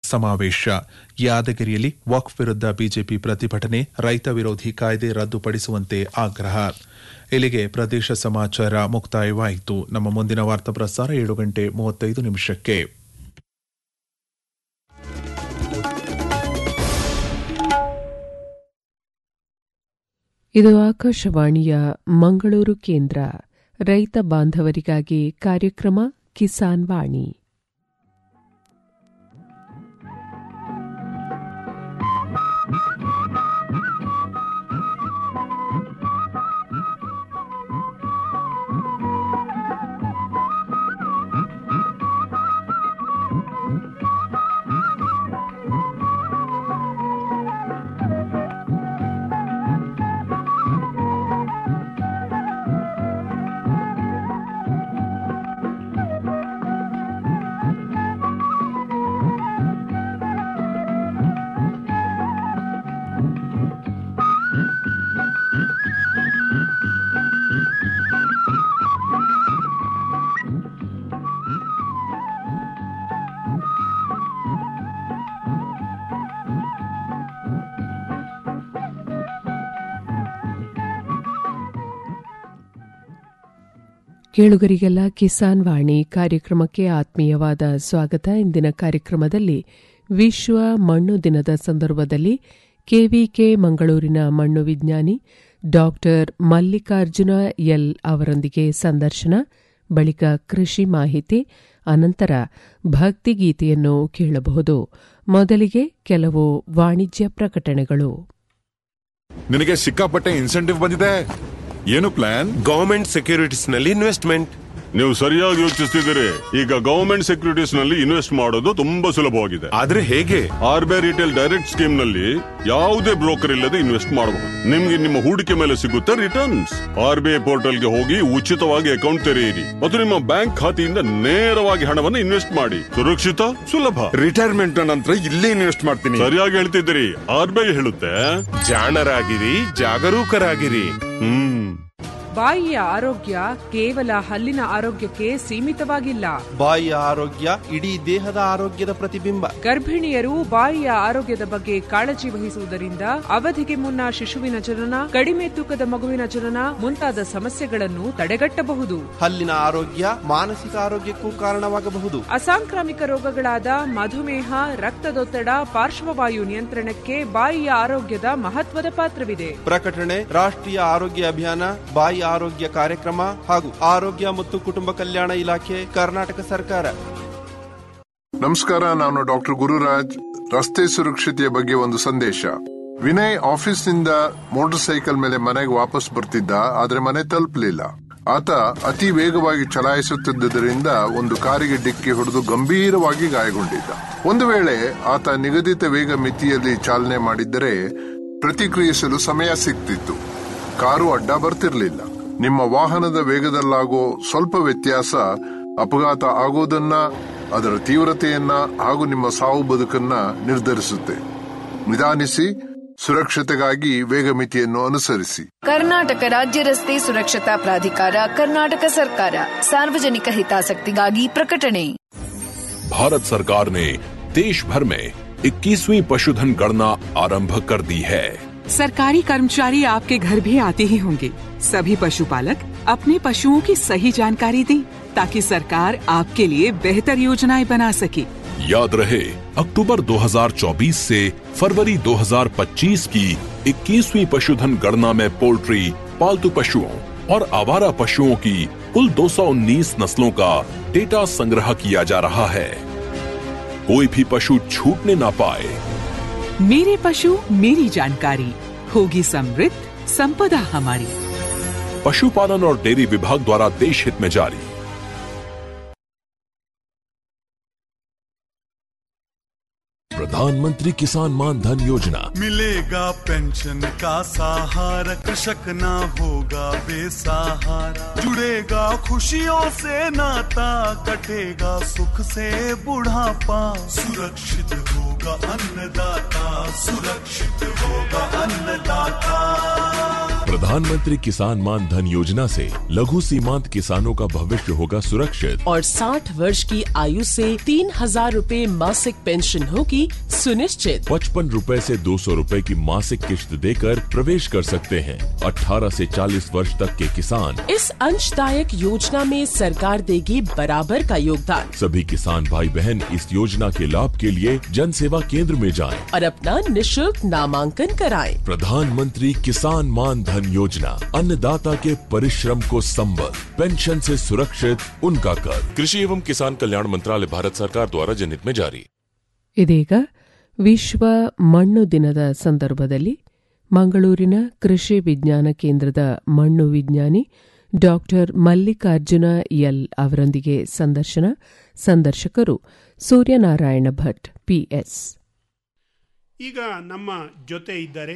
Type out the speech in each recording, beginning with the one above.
ಸಮಾವೇಶ ಯಾದಗಿರಿಯಲ್ಲಿ ವಕ್ಫ್ ವಿರುದ್ಧ ಬಿಜೆಪಿ ಪ್ರತಿಭಟನೆ ರೈತ ವಿರೋಧಿ ಕಾಯ್ದೆ ರದ್ದುಪಡಿಸುವಂತೆ ಆಗ್ರಹ ಇಲ್ಲಿಗೆ ಪ್ರದೇಶ ಸಮಾಚಾರ ಮುಕ್ತಾಯವಾಯಿತು ನಮ್ಮ ಮುಂದಿನ ವಾರ್ತಾ ಪ್ರಸಾರ ಏಳು ಗಂಟೆ ಮೂವತ್ತೈದು ನಿಮಿಷಕ್ಕೆ ಇದು ಆಕಾಶವಾಣಿಯ ಮಂಗಳೂರು ಕೇಂದ್ರ ರೈತ ಬಾಂಧವರಿಗಾಗಿ ಕಾರ್ಯಕ್ರಮ ಕಿಸಾನ್ ವಾಣಿ ಕೇಳುಗರಿಗೆಲ್ಲ ಕಿಸಾನ್ ವಾಣಿ ಕಾರ್ಯಕ್ರಮಕ್ಕೆ ಆತ್ಮೀಯವಾದ ಸ್ವಾಗತ ಇಂದಿನ ಕಾರ್ಯಕ್ರಮದಲ್ಲಿ ವಿಶ್ವ ಮಣ್ಣು ದಿನದ ಸಂದರ್ಭದಲ್ಲಿ ಕೆವಿಕೆ ಮಂಗಳೂರಿನ ಮಣ್ಣು ವಿಜ್ಞಾನಿ ಡಾಕ್ಟರ್ ಮಲ್ಲಿಕಾರ್ಜುನ ಎಲ್ ಅವರೊಂದಿಗೆ ಸಂದರ್ಶನ ಬಳಿಕ ಕೃಷಿ ಮಾಹಿತಿ ಅನಂತರ ಭಕ್ತಿಗೀತೆಯನ್ನು ಕೇಳಬಹುದು ಮೊದಲಿಗೆ ಕೆಲವು ವಾಣಿಜ್ಯ ಪ್ರಕಟಣೆಗಳು ನಿನಗೆ ಸಿಕ್ಕಾಪಟ್ಟೆ ಇನ್ಸೆಂಟಿವ್ ಬಂದಿದೆ ಏನು ಪ್ಲಾನ್ ಗವರ್ಮೆಂಟ್ ಸೆಕ್ಯೂರಿಟೀಸ್ ನಲ್ಲಿ ಇನ್ವೆಸ್ಟ್ಮೆಂಟ್ ನೀವು ಸರಿಯಾಗಿ ಯೋಚಿಸ್ತಿದ್ದೀರಿ ಈಗ ಗವರ್ಮೆಂಟ್ ಸೆಕ್ಯೂರಿಟೀಸ್ ನಲ್ಲಿ ಇನ್ವೆಸ್ಟ್ ಮಾಡೋದು ತುಂಬಾ ಸುಲಭವಾಗಿದೆ ಆದ್ರೆ ಹೇಗೆ R B I retail direct scheme ನಲ್ಲಿ ಯಾವುದೇ ಬ್ರೋಕರ್ ಇಲ್ಲದೆ ಇನ್ವೆಸ್ಟ್ ಮಾಡಬಹುದು ನಿಮ್ಗೆ ನಿಮ್ಮ ಹೂಡಿಕೆ ಮೇಲೆ ಸಿಗುತ್ತೆ returns R B I portal ಗೆ ಹೋಗಿ ಉಚಿತವಾಗಿ ಅಕೌಂಟ್ ತೆರೆಯಿರಿ ಮತ್ತು ನಿಮ್ಮ ಬ್ಯಾಂಕ್ ಖಾತೆಯಿಂದ ನೇರವಾಗಿ ಹಣವನ್ನು ಇನ್ವೆಸ್ಟ್ ಮಾಡಿ ಸುರಕ್ಷಿತ ಸುಲಭ ರಿಟೈರ್ಮೆಂಟ್ ನಂತರ ಇಲ್ಲೇ ಇನ್ವೆಸ್ಟ್ ಮಾಡ್ತೀನಿ ಸರಿಯಾಗಿ ಹೇಳ್ತಿದ್ದೀರಿ ಆರ್ ಬಿ ಐ ಹೇಳುತ್ತೆ ಜಾಣರಾಗಿರಿ ಜಾಗರೂಕರಾಗಿರಿ ಹ್ಮ್ ಬಾಯಿಯ ಆರೋಗ್ಯ ಕೇವಲ ಹಲ್ಲಿನ ಆರೋಗ್ಯಕ್ಕೆ ಸೀಮಿತವಾಗಿಲ್ಲ ಬಾಯಿಯ ಆರೋಗ್ಯ ಇಡೀ ದೇಹದ ಆರೋಗ್ಯದ ಪ್ರತಿಬಿಂಬ ಗರ್ಭಿಣಿಯರು ಬಾಯಿಯ ಆರೋಗ್ಯದ ಬಗ್ಗೆ ಕಾಳಜಿ ವಹಿಸುವುದರಿಂದ ಅವಧಿಗೆ ಮುನ್ನ ಶಿಶುವಿನ ಜನನ ಕಡಿಮೆ ತೂಕದ ಮಗುವಿನ ಜನನ ಮುಂತಾದ ಸಮಸ್ಯೆಗಳನ್ನು ತಡೆಗಟ್ಟಬಹುದು ಹಲ್ಲಿನ ಆರೋಗ್ಯ ಮಾನಸಿಕ ಆರೋಗ್ಯಕ್ಕೂ ಕಾರಣವಾಗಬಹುದು ಅಸಾಂಕ್ರಾಮಿಕ ರೋಗಗಳಾದ ಮಧುಮೇಹ ರಕ್ತದೊತ್ತಡ ಪಾರ್ಶ್ವವಾಯು ನಿಯಂತ್ರಣಕ್ಕೆ ಬಾಯಿಯ ಆರೋಗ್ಯದ ಮಹತ್ವದ ಪಾತ್ರವಿದೆ ಪ್ರಕಟಣೆ ರಾಷ್ಟ್ರೀಯ ಆರೋಗ್ಯ ಅಭಿಯಾನ ಬಾಯಿ ಆರೋಗ್ಯ ಕಾರ್ಯಕ್ರಮ ಹಾಗೂ ಆರೋಗ್ಯ ಮತ್ತು ಕುಟುಂಬ ಕಲ್ಯಾಣ ಇಲಾಖೆ ಕರ್ನಾಟಕ ಸರ್ಕಾರ ನಮಸ್ಕಾರ ನಾನು ಡಾಕ್ಟರ್ ಗುರುರಾಜ್ ರಸ್ತೆ ಸುರಕ್ಷತೆಯ ಬಗ್ಗೆ ಒಂದು ಸಂದೇಶ ವಿನಯ್ ಆಫೀಸ್ನಿಂದ ಮೋಟಾರ್ ಸೈಕಲ್ ಮೇಲೆ ಮನೆಗೆ ವಾಪಸ್ ಬರ್ತಿದ್ದ ಆದ್ರೆ ಮನೆ ತಲುಪಲಿಲ್ಲ ಆತ ಅತಿ ವೇಗವಾಗಿ ಚಲಾಯಿಸುತ್ತಿದ್ದರಿಂದ ಒಂದು ಕಾರಿಗೆ ಡಿಕ್ಕಿ ಹೊಡೆದು ಗಂಭೀರವಾಗಿ ಗಾಯಗೊಂಡಿದ್ದ ಒಂದು ವೇಳೆ ಆತ ನಿಗದಿತ ವೇಗ ಮಿತಿಯಲ್ಲಿ ಚಾಲನೆ ಮಾಡಿದ್ದರೆ ಪ್ರತಿಕ್ರಿಯಿಸಲು ಸಮಯ ಸಿಗ್ತಿತ್ತು ಕಾರು ಅಡ್ಡ ಬರ್ತಿರ್ಲಿಲ್ಲ ನಿಮ್ಮ ವಾಹನದ ವೇಗದಲ್ಲಾಗೋ ಸ್ವಲ್ಪ ವ್ಯತ್ಯಾಸ ಅಪಘಾತ ಆಗೋದನ್ನ ಅದರ ತೀವ್ರತೆಯನ್ನ ಹಾಗೂ ನಿಮ್ಮ ಸಾವು ಬದುಕನ್ನ ನಿರ್ಧರಿಸುತ್ತೆ ನಿಧಾನಿಸಿ ಸುರಕ್ಷತೆಗಾಗಿ ವೇಗ ಮಿತಿಯನ್ನು ಅನುಸರಿಸಿ ಕರ್ನಾಟಕ ರಾಜ್ಯ ರಸ್ತೆ ಸುರಕ್ಷತಾ ಪ್ರಾಧಿಕಾರ ಕರ್ನಾಟಕ ಸರ್ಕಾರ ಸಾರ್ವಜನಿಕ ಹಿತಾಸಕ್ತಿಗಾಗಿ ಪ್ರಕಟಣೆ भारत सरकार ने देश भर में 21वीं पशुधन गणना आरंभ कर दी है सरकारी कर्मचारी आपके घर भी आते ही होंगे सभी पशुपालक अपने पशुओं की सही जानकारी दें ताकि सरकार आपके लिए बेहतर योजनाएं बना सके याद रहे अक्टूबर 2024 से फरवरी 2025 की 21वीं पशुधन गणना में पोल्ट्री पालतू पशुओं और आवारा पशुओं की कुल 219 नस्लों का डेटा संग्रह किया जा रहा है कोई भी पशु छूटने ना पाए मेरे पशु मेरी जानकारी होगी समृद्ध संपदा हमारी पशुपालन और डेयरी विभाग द्वारा देश हित में जारी प्रधानमंत्री किसान मान धन योजना मिलेगा पेंशन का सहारा कृषक ना होगा बेसहारा जुड़ेगा खुशियों से नाता कटेगा सुख से बुढ़ापा सुरक्षित होगा अन्नदाता सुरक्षित होगा अन्नदाता प्रधानमंत्री किसान मान धन योजना से लघु सीमांत किसानों का भविष्य होगा सुरक्षित और 60 वर्ष की आयु से तीन हजार रूपए मासिक पेंशन होगी सुनिश्चित पचपन रूपए से दो सौ रूपए की मासिक किश्त देकर प्रवेश कर सकते हैं 18 से 40 वर्ष तक के किसान इस अंशदायक योजना में सरकार देगी बराबर का योगदान सभी किसान भाई बहन इस योजना के लाभ के लिए जन सेवा केंद्र में जाएं। और अपना निशुल्क नामांकन कराएं। प्रधानमंत्री किसान मान धन योजना अन्नदाता के परिश्रम को संबल पेंशन से सुरक्षित उनका कर कृषि एवं किसान कल्याण मंत्रालय भारत सरकार द्वारा जनहित में जारी ಇದೀಗ ವಿಶ್ವ ಮಣ್ಣು ದಿನದ ಸಂದರ್ಭದಲ್ಲಿ ಮಂಗಳೂರಿನ ಕೃಷಿ ವಿಜ್ಞಾನ ಕೇಂದ್ರದ ಮಣ್ಣು ವಿಜ್ಞಾನಿ ಡಾಕ್ಟರ್ ಮಲ್ಲಿಕಾರ್ಜುನ ಎಲ್ ಅವರೊಂದಿಗೆ ಸಂದರ್ಶನ ಸಂದರ್ಶಕರು ಸೂರ್ಯನಾರಾಯಣ ಭಟ್ ಪಿಎಸ್ ಈಗ ನಮ್ಮ ಜೊತೆ ಇದ್ದಾರೆ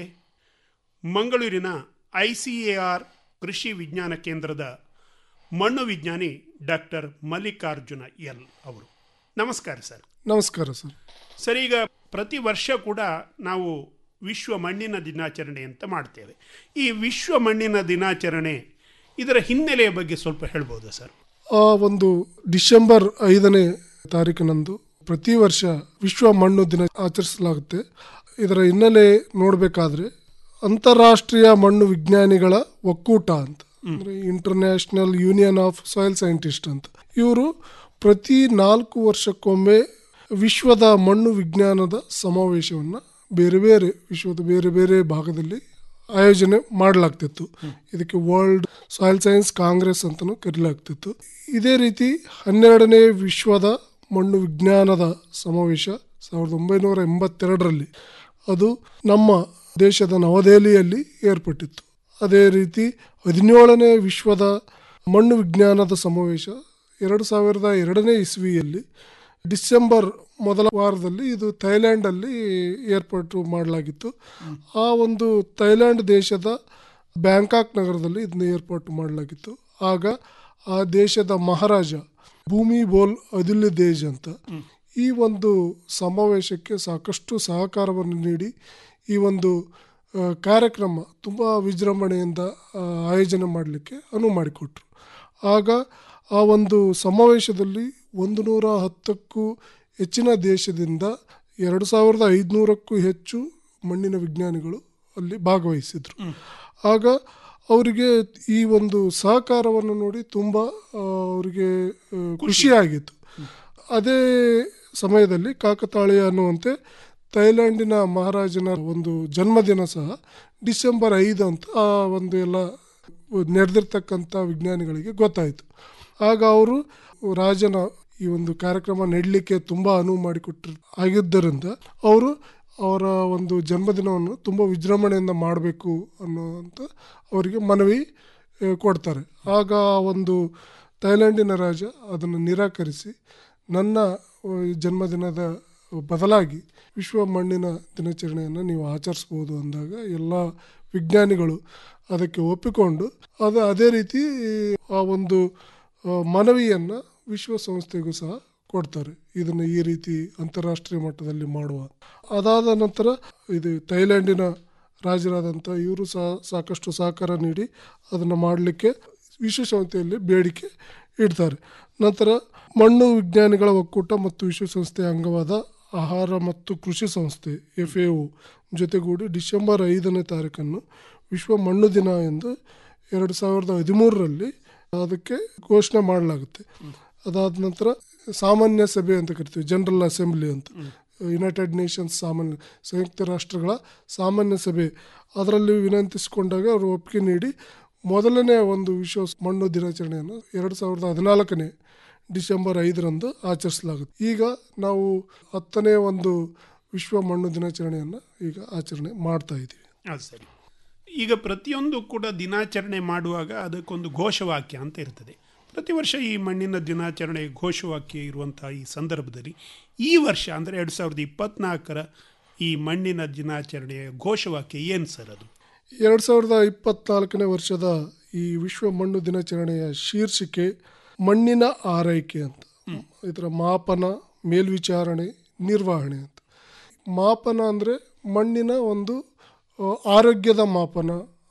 ಮಂಗಳೂರಿನ ಐ ಸಿ ಎ ಆರ್ ಕೃಷಿ ವಿಜ್ಞಾನ ಕೇಂದ್ರದ ಮಣ್ಣು ವಿಜ್ಞಾನಿ ಡಾಕ್ಟರ್ ಮಲ್ಲಿಕಾರ್ಜುನ ಎಲ್ ಅವರು ನಮಸ್ಕಾರ ಸರ್ ನಮಸ್ಕಾರ ಸರ್ ಸರ್ ಈಗ ಪ್ರತಿ ವರ್ಷ ಕೂಡ ನಾವು ವಿಶ್ವ ಮಣ್ಣಿನ ದಿನಾಚರಣೆ ಅಂತ ಮಾಡ್ತೇವೆ ಈ ವಿಶ್ವ ಮಣ್ಣಿನ ದಿನಾಚರಣೆ ಇದರ ಹಿನ್ನೆಲೆಯ ಬಗ್ಗೆ ಸ್ವಲ್ಪ ಹೇಳ್ಬೋದಾ ಸರ್ ಆ ಒಂದು ಡಿಸೆಂಬರ್ ಐದನೇ ತಾರೀಕಿನಂದು ಪ್ರತಿ ವರ್ಷ ವಿಶ್ವ ಮಣ್ಣು ದಿನ ಆಚರಿಸಲಾಗುತ್ತೆ ಇದರ ಹಿನ್ನೆಲೆ ನೋಡಬೇಕಾದ್ರೆ ಅಂತಾರಾಷ್ಟ್ರೀಯ ಮಣ್ಣು ವಿಜ್ಞಾನಿಗಳ ಒಕ್ಕೂಟ ಅಂತ ಅಂದರೆ international union of soil scientist ಅಂತ ಇವರು ಪ್ರತಿ ನಾಲ್ಕು ವರ್ಷಕ್ಕೊಮ್ಮೆ ವಿಶ್ವದ ಮಣ್ಣು ವಿಜ್ಞಾನದ ಸಮಾವೇಶವನ್ನು ಬೇರೆ ಬೇರೆ ವಿಶ್ವದ ಬೇರೆ ಬೇರೆ ಭಾಗದಲ್ಲಿ ಆಯೋಜನೆ ಮಾಡಲಾಗ್ತಿತ್ತು ಇದಕ್ಕೆ ವರ್ಲ್ಡ್ ಸಾಯಿಲ್ ಸೈನ್ಸ್ ಕಾಂಗ್ರೆಸ್ ಅಂತಲೂ ಕರೀಲಾಗ್ತಿತ್ತು ಇದೇ ರೀತಿ ಹನ್ನೆರಡನೇ ವಿಶ್ವದ ಮಣ್ಣು ವಿಜ್ಞಾನದ ಸಮಾವೇಶ ಸಾವಿರದ ಒಂಬೈನೂರ ಎಂಬತ್ತೆರಡರಲ್ಲಿ ಅದು ನಮ್ಮ ದೇಶದ ನವದೆಹಲಿಯಲ್ಲಿ ಏರ್ಪಟ್ಟಿತ್ತು ಅದೇ ರೀತಿ ಹದಿನೇಳನೇ ವಿಶ್ವದ ಮಣ್ಣು ವಿಜ್ಞಾನದ ಸಮಾವೇಶ ಎರಡು ಸಾವಿರದ ಎರಡನೇ ಇಸ್ವಿಯಲ್ಲಿ ಡಿಸೆಂಬರ್ ಮೊದಲ ವಾರದಲ್ಲಿ ಇದು ಥೈಲ್ಯಾಂಡಲ್ಲಿ ಏರ್ಪಾಟು ಮಾಡಲಾಗಿತ್ತು ಆ ಒಂದು ಥೈಲ್ಯಾಂಡ್ ದೇಶದ ಬ್ಯಾಂಕಾಕ್ ನಗರದಲ್ಲಿ ಇದನ್ನ ಏರ್ಪಾಟು ಮಾಡಲಾಗಿತ್ತು ಆಗ ಆ ದೇಶದ ಮಹಾರಾಜ ಭೂಮಿ ಬೋಲ್ ಅದುಲ್ಯ ದೇಜ್ ಅಂತ ಈ ಒಂದು ಸಮಾವೇಶಕ್ಕೆ ಸಾಕಷ್ಟು ಸಹಕಾರವನ್ನು ನೀಡಿ ಈ ಒಂದು ಆ, ಕಾರ್ಯಕ್ರಮ ತುಂಬ ವಿಜೃಂಭಣೆಯಿಂದ ಆ, ಆಯೋಜನೆ ಮಾಡಲಿಕ್ಕೆ ಅನುವು ಮಾಡಿಕೊಟ್ರು ಆಗ ಆ ಒಂದು ಸಮಾವೇಶದಲ್ಲಿ ಒಂದು ನೂರ ಹತ್ತಕ್ಕೂ ಹೆಚ್ಚಿನ ದೇಶದಿಂದ ಎರಡು ಸಾವಿರದ ಐದುನೂರಕ್ಕೂ ಹೆಚ್ಚು ಮಣ್ಣಿನ ವಿಜ್ಞಾನಿಗಳು ಅಲ್ಲಿ ಭಾಗವಹಿಸಿದ್ರು ಆಗ ಅವರಿಗೆ ಈ ಒಂದು ಸಹಕಾರವನ್ನು ನೋಡಿ ತುಂಬ ಆ, ಅವರಿಗೆ ಆ, ಖುಷಿಯಾಗಿತ್ತು ಅದೇ ಸಮಯದಲ್ಲಿ ಕಾಕತಾಳೀಯ ಅನ್ನುವಂತೆ ಥೈಲ್ಯಾಂಡಿನ ಮಹಾರಾಜನ ಒಂದು ಜನ್ಮದಿನ ಸಹ ಡಿಸೆಂಬರ್ ಐದು ಅಂತ ಆ ಒಂದು ಎಲ್ಲ ನಡೆದಿರ್ತಕ್ಕಂಥ ವಿಜ್ಞಾನಿಗಳಿಗೆ ಗೊತ್ತಾಯಿತು ಆಗ ಅವರು ರಾಜನ ಈ ಒಂದು ಕಾರ್ಯಕ್ರಮ ನೆಡಲಿಕ್ಕೆ ತುಂಬ ಅನುವು ಮಾಡಿಕೊಟ್ಟಿರ್ ಆಗಿದ್ದರಿಂದ ಅವರು ಅವರ ಒಂದು ಜನ್ಮದಿನವನ್ನು ತುಂಬ ವಿಜೃಂಭಣೆಯಿಂದ ಮಾಡಬೇಕು ಅನ್ನೋಂಥ ಅವರಿಗೆ ಮನವಿ ಆ, ಕೊಡ್ತಾರೆ ಆಗ ಆ ಒಂದು ಥೈಲ್ಯಾಂಡಿನ ರಾಜ ಅದನ್ನು ನಿರಾಕರಿಸಿ ನನ್ನ ಆ, ಜನ್ಮದಿನದ ಬದಲಾಗಿ ವಿಶ್ವ ಮಣ್ಣಿನ ದಿನಾಚರಣೆಯನ್ನು ನೀವು ಆಚರಿಸ್ಬೋದು ಅಂದಾಗ ಎಲ್ಲ ವಿಜ್ಞಾನಿಗಳು ಅದಕ್ಕೆ ಒಪ್ಪಿಕೊಂಡು ಅದು ಅದೇ ರೀತಿ ಆ ಒಂದು ಆ, ಮನವಿಯನ್ನು ವಿಶ್ವಸಂಸ್ಥೆಗೂ ಸಹ ಕೊಡ್ತಾರೆ ಇದನ್ನು ಈ ರೀತಿ ಅಂತಾರಾಷ್ಟ್ರೀಯ ಮಟ್ಟದಲ್ಲಿ ಮಾಡುವ ಅದಾದ ನಂತರ ಇದು ಥೈಲ್ಯಾಂಡಿನ ರಾಜರಾದಂಥ ಇವರು ಸಹ ಸಾಕಷ್ಟು ಸಹಕಾರ ನೀಡಿ ಅದನ್ನು ಮಾಡಲಿಕ್ಕೆ ವಿಶ್ವಸಂಸ್ಥೆಯಲ್ಲಿ ಬೇಡಿಕೆ ಇಡ್ತಾರೆ ನಂತರ ಮಣ್ಣು ವಿಜ್ಞಾನಿಗಳ ಒಕ್ಕೂಟ ಮತ್ತು ವಿಶ್ವಸಂಸ್ಥೆಯ ಅಂಗವಾದ ಆಹಾರ ಮತ್ತು ಕೃಷಿ ಸಂಸ್ಥೆ ಎಫ್ ಎ ಜೊತೆಗೂಡಿ ಡಿಸೆಂಬರ್ ಐದನೇ ತಾರೀಕನ್ನು ವಿಶ್ವ ಮಣ್ಣು ದಿನ ಎಂದು ಎರಡು ಸಾವಿರದ ಹದಿಮೂರರಲ್ಲಿ ಅದಕ್ಕೆ ಘೋಷಣೆ ಮಾಡಲಾಗುತ್ತೆ ಅದಾದ ನಂತರ ಸಾಮಾನ್ಯ ಸಭೆ ಅಂತ ಕರಿತೀವಿ ಜನರಲ್ ಅಸೆಂಬ್ಲಿ ಅಂತ ಯುನೈಟೆಡ್ ನೇಷನ್ಸ್ ಸಾಮಾನ್ಯ ಸಂಯುಕ್ತ ರಾಷ್ಟ್ರಗಳ ಸಾಮಾನ್ಯ ಸಭೆ ಅದರಲ್ಲಿ ವಿನಂತಿಸಿಕೊಂಡಾಗ ಅವರು ಒಪ್ಪಿಗೆ ನೀಡಿ ಮೊದಲನೇ ಒಂದು ವಿಶ್ವ ಮಣ್ಣು ದಿನಾಚರಣೆಯನ್ನು ಎರಡು ಸಾವಿರದ ಹದಿನಾಲ್ಕನೇ ಡಿಸೆಂಬರ್ ಐದರಂದು ಆಚರಿಸಲಾಗುತ್ತೆ ಈಗ ನಾವು ಹತ್ತನೇ ಒಂದು ವಿಶ್ವ ಮಣ್ಣು ದಿನಾಚರಣೆಯನ್ನು ಈಗ ಆಚರಣೆ ಮಾಡ್ತಾ ಇದ್ದೀವಿ ಅದು ಸರಿ ಈಗ ಪ್ರತಿಯೊಂದು ಕೂಡ ದಿನಾಚರಣೆ ಮಾಡುವಾಗ ಅದಕ್ಕೊಂದು ಘೋಷವಾಕ್ಯ ಅಂತ ಇರ್ತದೆ ಪ್ರತಿ ವರ್ಷ ಈ ಮಣ್ಣಿನ ದಿನಾಚರಣೆ ಘೋಷವಾಕ್ಯ ಇರುವಂತಹ ಈ ಸಂದರ್ಭದಲ್ಲಿ ಈ ವರ್ಷ ಅಂದರೆ ಎರಡು ಸಾವಿರದ ಇಪ್ಪತ್ನಾಲ್ಕರ ಈ ಮಣ್ಣಿನ ದಿನಾಚರಣೆಯ ಘೋಷವಾಕ್ಯ ಏನು ಸರ್ ಅದು ಎರಡು ಸಾವಿರದ ಇಪ್ಪತ್ನಾಲ್ಕನೇ ವರ್ಷದ ಈ ವಿಶ್ವ ಮಣ್ಣು ದಿನಾಚರಣೆಯ ಶೀರ್ಷಿಕೆ ಮಣ್ಣಿನ ಆರೈಕೆ ಅಂತ ಇದರ ಮಾಪನ ಮೇಲ್ವಿಚಾರಣೆ ನಿರ್ವಹಣೆ ಅಂತ ಮಾಪನ ಅಂದರೆ ಮಣ್ಣಿನ ಒಂದು ಆ, ಆರೋಗ್ಯದ ಮಾಪನ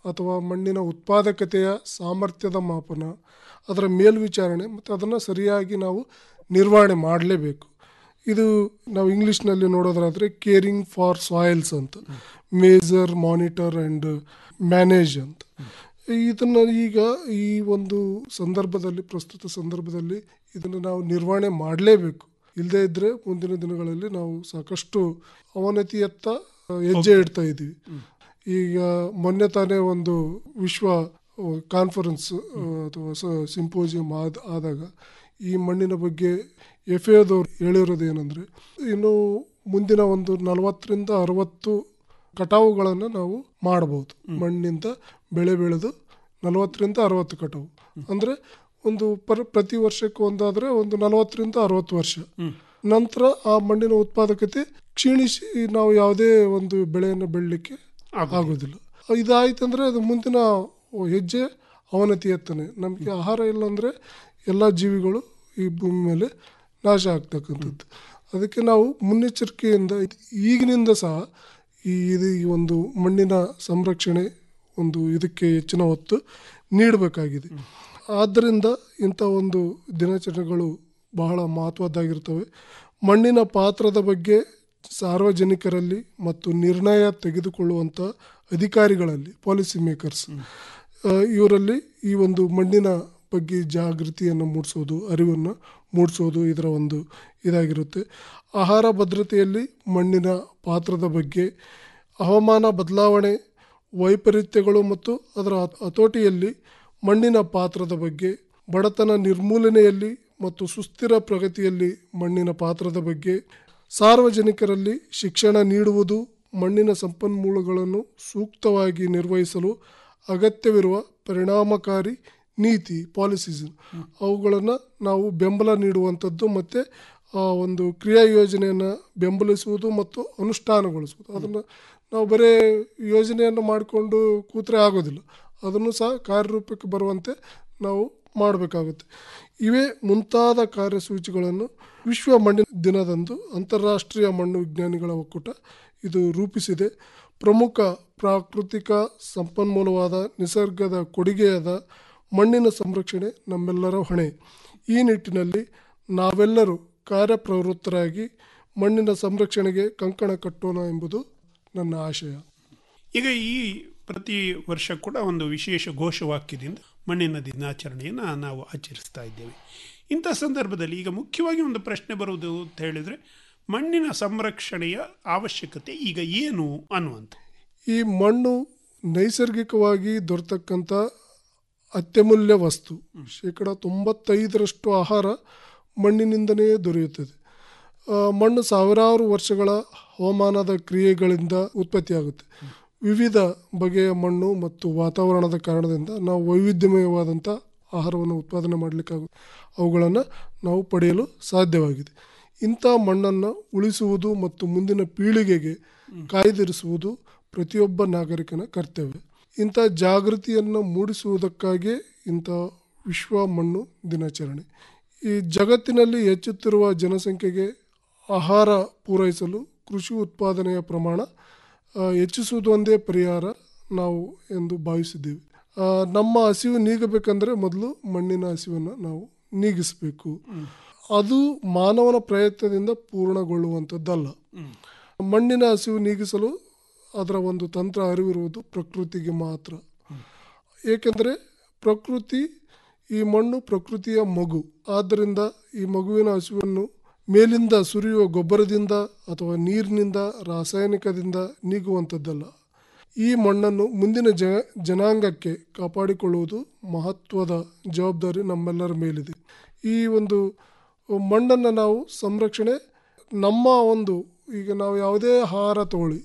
ಅಥವಾ ಮಣ್ಣಿನ ಉತ್ಪಾದಕತೆಯ ಸಾಮರ್ಥ್ಯದ ಮಾಪನ ಅದರ ಮೇಲ್ವಿಚಾರಣೆ ಮತ್ತು ಅದನ್ನು ಸರಿಯಾಗಿ ನಾವು ನಿರ್ವಹಣೆ ಮಾಡಲೇಬೇಕು ಇದು ನಾವು ಇಂಗ್ಲೀಷ್ನಲ್ಲಿ ನೋಡೋದಾದ್ರೆ ಕೇರಿಂಗ್ ಫಾರ್ ಸಾಯಿಲ್ಸ್ ಅಂತ ಮೇಜರ್ ಮಾನಿಟರ್ ಆ್ಯಂಡ್ ಮ್ಯಾನೇಜ್ ಅಂತ ಇದನ್ನು ಈಗ ಈ ಒಂದು ಸಂದರ್ಭದಲ್ಲಿ ಪ್ರಸ್ತುತ ಸಂದರ್ಭದಲ್ಲಿ ಇದನ್ನು ನಾವು ನಿರ್ವಹಣೆ ಮಾಡಲೇಬೇಕು ಇಲ್ಲದೇ ಇದ್ದರೆ ಮುಂದಿನ ದಿನಗಳಲ್ಲಿ ನಾವು ಸಾಕಷ್ಟು ಅವನತಿಯತ್ತ ಹೆಜ್ಜೆ ಇಡ್ತಾ ಇದ್ದೀವಿ ಈಗ ಮೊನ್ನೆ ತಾನೇ ಒಂದು ವಿಶ್ವ ಕಾನ್ಫರೆನ್ಸ್ ಅಥವಾ ಸಿಂಪೋಸಿಯಂ ಆದ ಆದಾಗ ಈ ಮಣ್ಣಿನ ಬಗ್ಗೆ ಎಫ್ ಎದವ್ರು ಹೇಳಿರೋದು ಏನಂದರೆ ಇನ್ನು ಮುಂದಿನ ಒಂದು ನಲವತ್ತರಿಂದ ಅರವತ್ತು ಕಟಾವುಗಳನ್ನು ನಾವು ಮಾಡಬಹುದು ಮಣ್ಣಿಂದ ಬೆಳೆ ಬೆಳೆದು ನಲವತ್ತರಿಂದ ಅರವತ್ತು ಕಟಾವು ಅಂದರೆ ಒಂದು ಪರ್ ಪ್ರತಿ ವರ್ಷಕ್ಕೆ ಒಂದಾದರೆ ಒಂದು ನಲವತ್ತರಿಂದ ಅರವತ್ತು ವರ್ಷ ನಂತರ ಆ ಮಣ್ಣಿನ ಉತ್ಪಾದಕತೆ ಕ್ಷೀಣಿಸಿ ನಾವು ಯಾವುದೇ ಒಂದು ಬೆಳೆಯನ್ನು ಬೆಳಲಿಕ್ಕೆ ಆಗೋದಿಲ್ಲ ಇದಾಯ್ತಂದ್ರೆ ಅದು ಮುಂದಿನ ಹೆಜ್ಜೆ ಅವನತಿಯತ್ತನೆ ನಮಗೆ ಆಹಾರ ಇಲ್ಲ ಅಂದರೆ ಎಲ್ಲ ಜೀವಿಗಳು ಈ ಭೂಮಿ ಮೇಲೆ ನಾಶ ಆಗ್ತಕ್ಕಂಥದ್ದು ಅದಕ್ಕೆ ನಾವು ಮುನ್ನೆಚ್ಚರಿಕೆಯಿಂದ ಈಗಿನಿಂದ ಸಹ ಈ ಇದು ಈ ಒಂದು ಮಣ್ಣಿನ ಸಂರಕ್ಷಣೆ ಒಂದು ಇದಕ್ಕೆ ಹೆಚ್ಚಿನ ಒತ್ತು ನೀಡಬೇಕಾಗಿದೆ ಆದ್ದರಿಂದ ಇಂಥ ಒಂದು ದಿನಾಚರಣೆಗಳು ಬಹಳ ಮಹತ್ವದ್ದಾಗಿರ್ತವೆ ಮಣ್ಣಿನ ಪಾತ್ರದ ಬಗ್ಗೆ ಸಾರ್ವಜನಿಕರಲ್ಲಿ ಮತ್ತು ನಿರ್ಣಯ ತೆಗೆದುಕೊಳ್ಳುವಂಥ ಅಧಿಕಾರಿಗಳಲ್ಲಿ ಪಾಲಿಸಿ ಮೇಕರ್ಸ್ ಇವರಲ್ಲಿ ಈ ಒಂದು ಮಣ್ಣಿನ ಬಗ್ಗೆ ಜಾಗೃತಿಯನ್ನು ಮೂಡಿಸೋದು ಅರಿವನ್ನು ಮೂಡಿಸೋದು ಇದರ ಒಂದು ಇದಾಗಿರುತ್ತೆ ಆಹಾರ ಭದ್ರತೆಯಲ್ಲಿ ಮಣ್ಣಿನ ಪಾತ್ರದ ಬಗ್ಗೆ ಹವಾಮಾನ ಬದಲಾವಣೆ ವೈಪರೀತ್ಯಗಳು ಮತ್ತು ಅದರ ಹತೋಟಿಯಲ್ಲಿ ಮಣ್ಣಿನ ಪಾತ್ರದ ಬಗ್ಗೆ ಬಡತನ ನಿರ್ಮೂಲನೆಯಲ್ಲಿ ಮತ್ತು ಸುಸ್ಥಿರ ಪ್ರಗತಿಯಲ್ಲಿ ಮಣ್ಣಿನ ಪಾತ್ರದ ಬಗ್ಗೆ ಸಾರ್ವಜನಿಕರಲ್ಲಿ ಶಿಕ್ಷಣ ನೀಡುವುದು ಮಣ್ಣಿನ ಸಂಪನ್ಮೂಲಗಳನ್ನು ಸೂಕ್ತವಾಗಿ ನಿರ್ವಹಿಸಲು ಅಗತ್ಯವಿರುವ ಪರಿಣಾಮಕಾರಿ ನೀತಿ ಪಾಲಿಸೀಸ್ ಅವುಗಳನ್ನು ನಾವು ಬೆಂಬಲ ನೀಡುವಂಥದ್ದು ಮತ್ತು ಆ ಒಂದು ಕ್ರಿಯಾ ಯೋಜನೆಯನ್ನು ಬೆಂಬಲಿಸುವುದು ಮತ್ತು ಅನುಷ್ಠಾನಗೊಳಿಸುವುದು ಅದನ್ನು ನಾವು ಬರೀ ಯೋಜನೆಯನ್ನು ಮಾಡಿಕೊಂಡು ಕೂತ್ರೆ ಆಗೋದಿಲ್ಲ ಅದನ್ನು ಸಹ ಕಾರ್ಯರೂಪಕ್ಕೆ ಬರುವಂತೆ ನಾವು ಮಾಡಬೇಕಾಗುತ್ತೆ ಇವೇ ಮುಂತಾದ ಕಾರ್ಯಸೂಚಿಗಳನ್ನು ವಿಶ್ವ ಮಣ್ಣಿನ ದಿನದಂದು ಅಂತಾರಾಷ್ಟ್ರೀಯ ಮಣ್ಣು ವಿಜ್ಞಾನಿಗಳ ಒಕ್ಕೂಟ ಇದು ರೂಪಿಸಿದೆ ಪ್ರಮುಖ ಪ್ರಾಕೃತಿಕ ಸಂಪನ್ಮೂಲವಾದ ನಿಸರ್ಗದ ಕೊಡುಗೆಯಾದ ಮಣ್ಣಿನ ಸಂರಕ್ಷಣೆ ನಮ್ಮೆಲ್ಲರ ಹೊಣೆ ಈ ನಿಟ್ಟಿನಲ್ಲಿ ನಾವೆಲ್ಲರೂ ಕಾರ್ಯಪ್ರವೃತ್ತರಾಗಿ ಮಣ್ಣಿನ ಸಂರಕ್ಷಣೆಗೆ ಕಂಕಣ ಕಟ್ಟೋಣ ಎಂಬುದು ನನ್ನ ಆಶಯ ಈಗ ಈ ಪ್ರತಿ ವರ್ಷ ಕೂಡ ಒಂದು ವಿಶೇಷ ಘೋಷವಾಕ್ಯದಿಂದ ಮಣ್ಣಿನ ದಿನಾಚರಣೆಯನ್ನು ನಾವು ಆಚರಿಸ್ತಾ ಇದ್ದೇವೆ ಇಂಥ ಸಂದರ್ಭದಲ್ಲಿ ಈಗ ಮುಖ್ಯವಾಗಿ ಒಂದು ಪ್ರಶ್ನೆ ಬರುವುದು ಅಂತ ಹೇಳಿದರೆ ಮಣ್ಣಿನ ಸಂರಕ್ಷಣೆಯ ಅವಶ್ಯಕತೆ ಈಗ ಏನು ಅನ್ನುವಂಥ ಈ ಮಣ್ಣು ನೈಸರ್ಗಿಕವಾಗಿ ದೊರೆತಕ್ಕಂಥ ಅತ್ಯಮೂಲ್ಯ ವಸ್ತು ಶೇಕಡ ತೊಂಬತ್ತೈದರಷ್ಟು ಆಹಾರ ಮಣ್ಣಿನಿಂದಲೇ ದೊರೆಯುತ್ತದೆ ಆ, ಮಣ್ಣು ಸಾವಿರಾರು ವರ್ಷಗಳ ಹವಾಮಾನದ ಕ್ರಿಯೆಗಳಿಂದ ಉತ್ಪತ್ತಿಯಾಗುತ್ತೆ ವಿವಿಧ ಬಗೆಯ ಮಣ್ಣು ಮತ್ತು ವಾತಾವರಣದ ಕಾರಣದಿಂದ ನಾವು ವೈವಿಧ್ಯಮಯವಾದಂಥ ಆಹಾರವನ್ನು ಉತ್ಪಾದನೆ ಮಾಡಲಿಕ್ಕಾಗುತ್ತೆ ಅವುಗಳನ್ನು ನಾವು ಪಡೆಯಲು ಸಾಧ್ಯವಾಗಿದೆ ಇಂಥ ಮಣ್ಣನ್ನು ಉಳಿಸುವುದು ಮತ್ತು ಮುಂದಿನ ಪೀಳಿಗೆಗೆ ಕಾಯ್ದಿರಿಸುವುದು ಪ್ರತಿಯೊಬ್ಬ ನಾಗರಿಕನ ಕರ್ತವ್ಯ ಇಂಥ ಜಾಗೃತಿಯನ್ನು ಮೂಡಿಸುವುದಕ್ಕಾಗಿಯೇ ಇಂಥ ವಿಶ್ವ ಮಣ್ಣು ದಿನಾಚರಣೆ ಈ ಜಗತ್ತಿನಲ್ಲಿ ಹೆಚ್ಚುತ್ತಿರುವ ಜನಸಂಖ್ಯೆಗೆ ಆಹಾರ ಪೂರೈಸಲು ಕೃಷಿ ಉತ್ಪಾದನೆಯ ಪ್ರಮಾಣ ಆ, ಹೆಚ್ಚಿಸುವುದು ಒಂದೇ ಪರಿಹಾರ ನಾವು ಎಂದು ಭಾವಿಸಿದ್ದೇವೆ ಆ, ನಮ್ಮ ಹಸಿವು ನೀಗಬೇಕಂದ್ರೆ ಮೊದಲು ಮಣ್ಣಿನ ಹಸಿವನ್ನು ನಾವು ನೀಗಿಸಬೇಕು ಅದು ಮಾನವನ ಪ್ರಯತ್ನದಿಂದ ಪೂರ್ಣಗೊಳ್ಳುವಂಥದ್ದಲ್ಲ ಮಣ್ಣಿನ ಹಸಿವು ನೀಗಿಸಲು ಅದರ ಒಂದು ತಂತ್ರ ಅರಿವಿರುವುದು ಪ್ರಕೃತಿಗೆ ಮಾತ್ರ ಏಕೆಂದರೆ ಪ್ರಕೃತಿ ಈ ಮಣ್ಣು ಪ್ರಕೃತಿಯ ಮಗು ಆದ್ದರಿಂದ ಈ ಮಗುವಿನ ಹಸಿವನ್ನು ಮೇಲಿಂದ ಸುರಿಯುವ ಗೊಬ್ಬರದಿಂದ ಅಥವಾ ನೀರಿನಿಂದ ರಾಸಾಯನಿಕದಿಂದ ನೀಗುವಂಥದ್ದಲ್ಲ ಈ ಮಣ್ಣನ್ನು ಮುಂದಿನ ಜ ಜನಾಂಗಕ್ಕೆ ಕಾಪಾಡಿಕೊಳ್ಳುವುದು ಮಹತ್ವದ ಜವಾಬ್ದಾರಿ ನಮ್ಮೆಲ್ಲರ ಮೇಲಿದೆ ಈ ಒಂದು ಮಣ್ಣನ್ನು ನಾವು ಸಂರಕ್ಷಣೆ ನಮ್ಮ ಒಂದು ಈಗ ನಾವು ಯಾವುದೇ ಆಹಾರ ತಗೊಳ್ಳಿ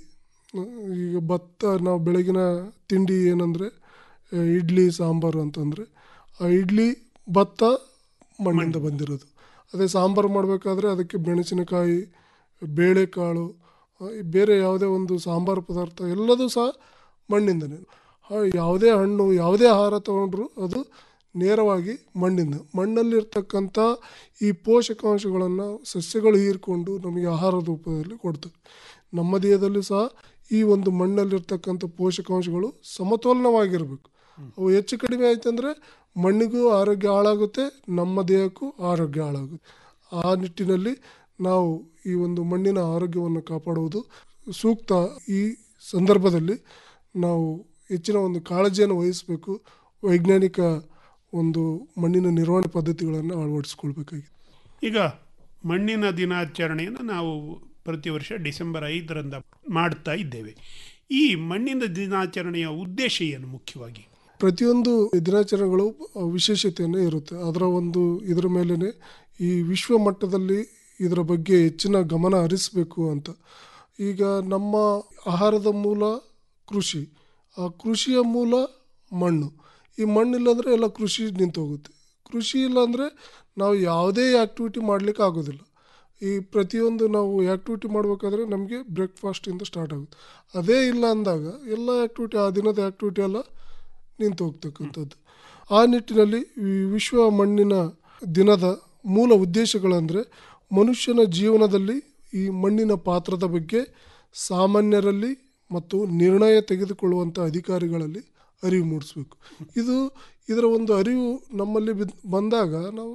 ಈಗ ಭತ್ತ ನಾವು ಬೆಳಗಿನ ತಿಂಡಿ ಏನಂದರೆ ಇಡ್ಲಿ ಸಾಂಬಾರು ಅಂತಂದರೆ ಆ ಇಡ್ಲಿ ಭತ್ತ ಮಣ್ಣಿಂದ ಬಂದಿರೋದು ಅದೇ ಸಾಂಬಾರು ಮಾಡಬೇಕಾದ್ರೆ ಅದಕ್ಕೆ ಮೆಣಸಿನಕಾಯಿ ಬೇಳೆಕಾಳು ಆ, ಈ ಬೇರೆ ಯಾವುದೇ ಒಂದು ಸಾಂಬಾರು ಪದಾರ್ಥ ಎಲ್ಲದೂ ಸಹ ಮಣ್ಣಿಂದನೇ ಆ, ಯಾವುದೇ ಹಣ್ಣು ಯಾವುದೇ ಆಹಾರ ತಗೊಂಡ್ರು ಅದು ನೇರವಾಗಿ ಮಣ್ಣಿಂದ ಮಣ್ಣಲ್ಲಿರ್ತಕ್ಕಂಥ ಈ ಪೋಷಕಾಂಶಗಳನ್ನು ಸಸ್ಯಗಳು ಹೀರ್ಕೊಂಡು ನಮಗೆ ಆಹಾರ ರೂಪದಲ್ಲಿ ಕೊಡ್ತವೆ ನಮ್ಮ ದೇಹದಲ್ಲಿ ಸಹ ಈ ಒಂದು ಮಣ್ಣಲ್ಲಿರ್ತಕ್ಕಂಥ ಪೋಷಕಾಂಶಗಳು ಸಮತೋಲನವಾಗಿರಬೇಕು ಅವು ಹೆಚ್ಚು ಕಡಿಮೆ ಆಯ್ತಂದ್ರೆ ಮಣ್ಣಿಗೂ ಆರೋಗ್ಯ ಹಾಳಾಗುತ್ತೆ ನಮ್ಮ ದೇಹಕ್ಕೂ ಆರೋಗ್ಯ ಹಾಳಾಗುತ್ತೆ ಆ ನಿಟ್ಟಿನಲ್ಲಿ ನಾವು ಈ ಒಂದು ಮಣ್ಣಿನ ಆರೋಗ್ಯವನ್ನು ಕಾಪಾಡುವುದು ಸೂಕ್ತ ಈ ಸಂದರ್ಭದಲ್ಲಿ ನಾವು ಹೆಚ್ಚಿನ ಒಂದು ಕಾಳಜಿಯನ್ನು ವಹಿಸಬೇಕು ವೈಜ್ಞಾನಿಕ ಒಂದು ಮಣ್ಣಿನ ನಿರ್ವಹಣೆ ಪದ್ಧತಿಗಳನ್ನು ಅಳವಡಿಸ್ಕೊಳ್ಬೇಕಾಗಿದೆ ಈಗ ಮಣ್ಣಿನ ದಿನಾಚರಣೆಯನ್ನು ನಾವು ಪ್ರತಿ ವರ್ಷ ಡಿಸೆಂಬರ್ ಐದರಂದ ಮಾಡ್ತಾ ಇದ್ದೇವೆ ಈ ಮಣ್ಣಿನ ದಿನಾಚರಣೆಯ ಉದ್ದೇಶ ಏನು ಮುಖ್ಯವಾಗಿ ಪ್ರತಿಯೊಂದು ದಿನಾಚರಣೆಗಳು ವಿಶೇಷತೆಯನ್ನು ಇರುತ್ತೆ ಅದರ ಒಂದು ಇದರ ಮೇಲೇ ಈ ವಿಶ್ವ ಮಟ್ಟದಲ್ಲಿ ಇದರ ಬಗ್ಗೆ ಹೆಚ್ಚಿನ ಗಮನ ಹರಿಸಬೇಕು ಅಂತ ಈಗ ನಮ್ಮ ಆಹಾರದ ಮೂಲ ಕೃಷಿ ಆ ಕೃಷಿಯ ಮೂಲ ಮಣ್ಣು ಈ ಮಣ್ಣಿಲ್ಲಾಂದರೆ ಎಲ್ಲ ಕೃಷಿ ನಿಂತು ಹೋಗುತ್ತೆ ಕೃಷಿ ಇಲ್ಲಾಂದರೆ ನಾವು ಯಾವುದೇ ಆ್ಯಕ್ಟಿವಿಟಿ ಮಾಡಲಿಕ್ಕೆ ಆಗೋದಿಲ್ಲ ಈ ಪ್ರತಿಯೊಂದು ನಾವು ಆ್ಯಕ್ಟಿವಿಟಿ ಮಾಡಬೇಕಾದ್ರೆ ನಮಗೆ ಬ್ರೇಕ್ಫಾಸ್ಟಿಂದ ಸ್ಟಾರ್ಟ್ ಆಗುತ್ತೆ ಅದೇ ಇಲ್ಲ ಅಂದಾಗ ಎಲ್ಲ ಆ್ಯಕ್ಟಿವಿಟಿ ಆ ದಿನದ ಆ್ಯಕ್ಟಿವಿಟಿ ಎಲ್ಲ ನಿಂತು ಹೋಗ್ತಕ್ಕಂಥದ್ದು ಆ ನಿಟ್ಟಿನಲ್ಲಿ ಈ ವಿಶ್ವ ಮಣ್ಣಿನ ದಿನದ ಮೂಲ ಉದ್ದೇಶಗಳಂದರೆ ಮನುಷ್ಯನ ಜೀವನದಲ್ಲಿ ಈ ಮಣ್ಣಿನ ಪಾತ್ರದ ಬಗ್ಗೆ ಸಾಮಾನ್ಯರಲ್ಲಿ ಮತ್ತು ನಿರ್ಣಯ ತೆಗೆದುಕೊಳ್ಳುವಂಥ ಅಧಿಕಾರಿಗಳಲ್ಲಿ ಅರಿವು ಮೂಡಿಸ್ಬೇಕು ಇದು ಇದರ ಒಂದು ಅರಿವು ನಮ್ಮಲ್ಲಿ ಬಿದ್ ಬಂದಾಗ ನಾವು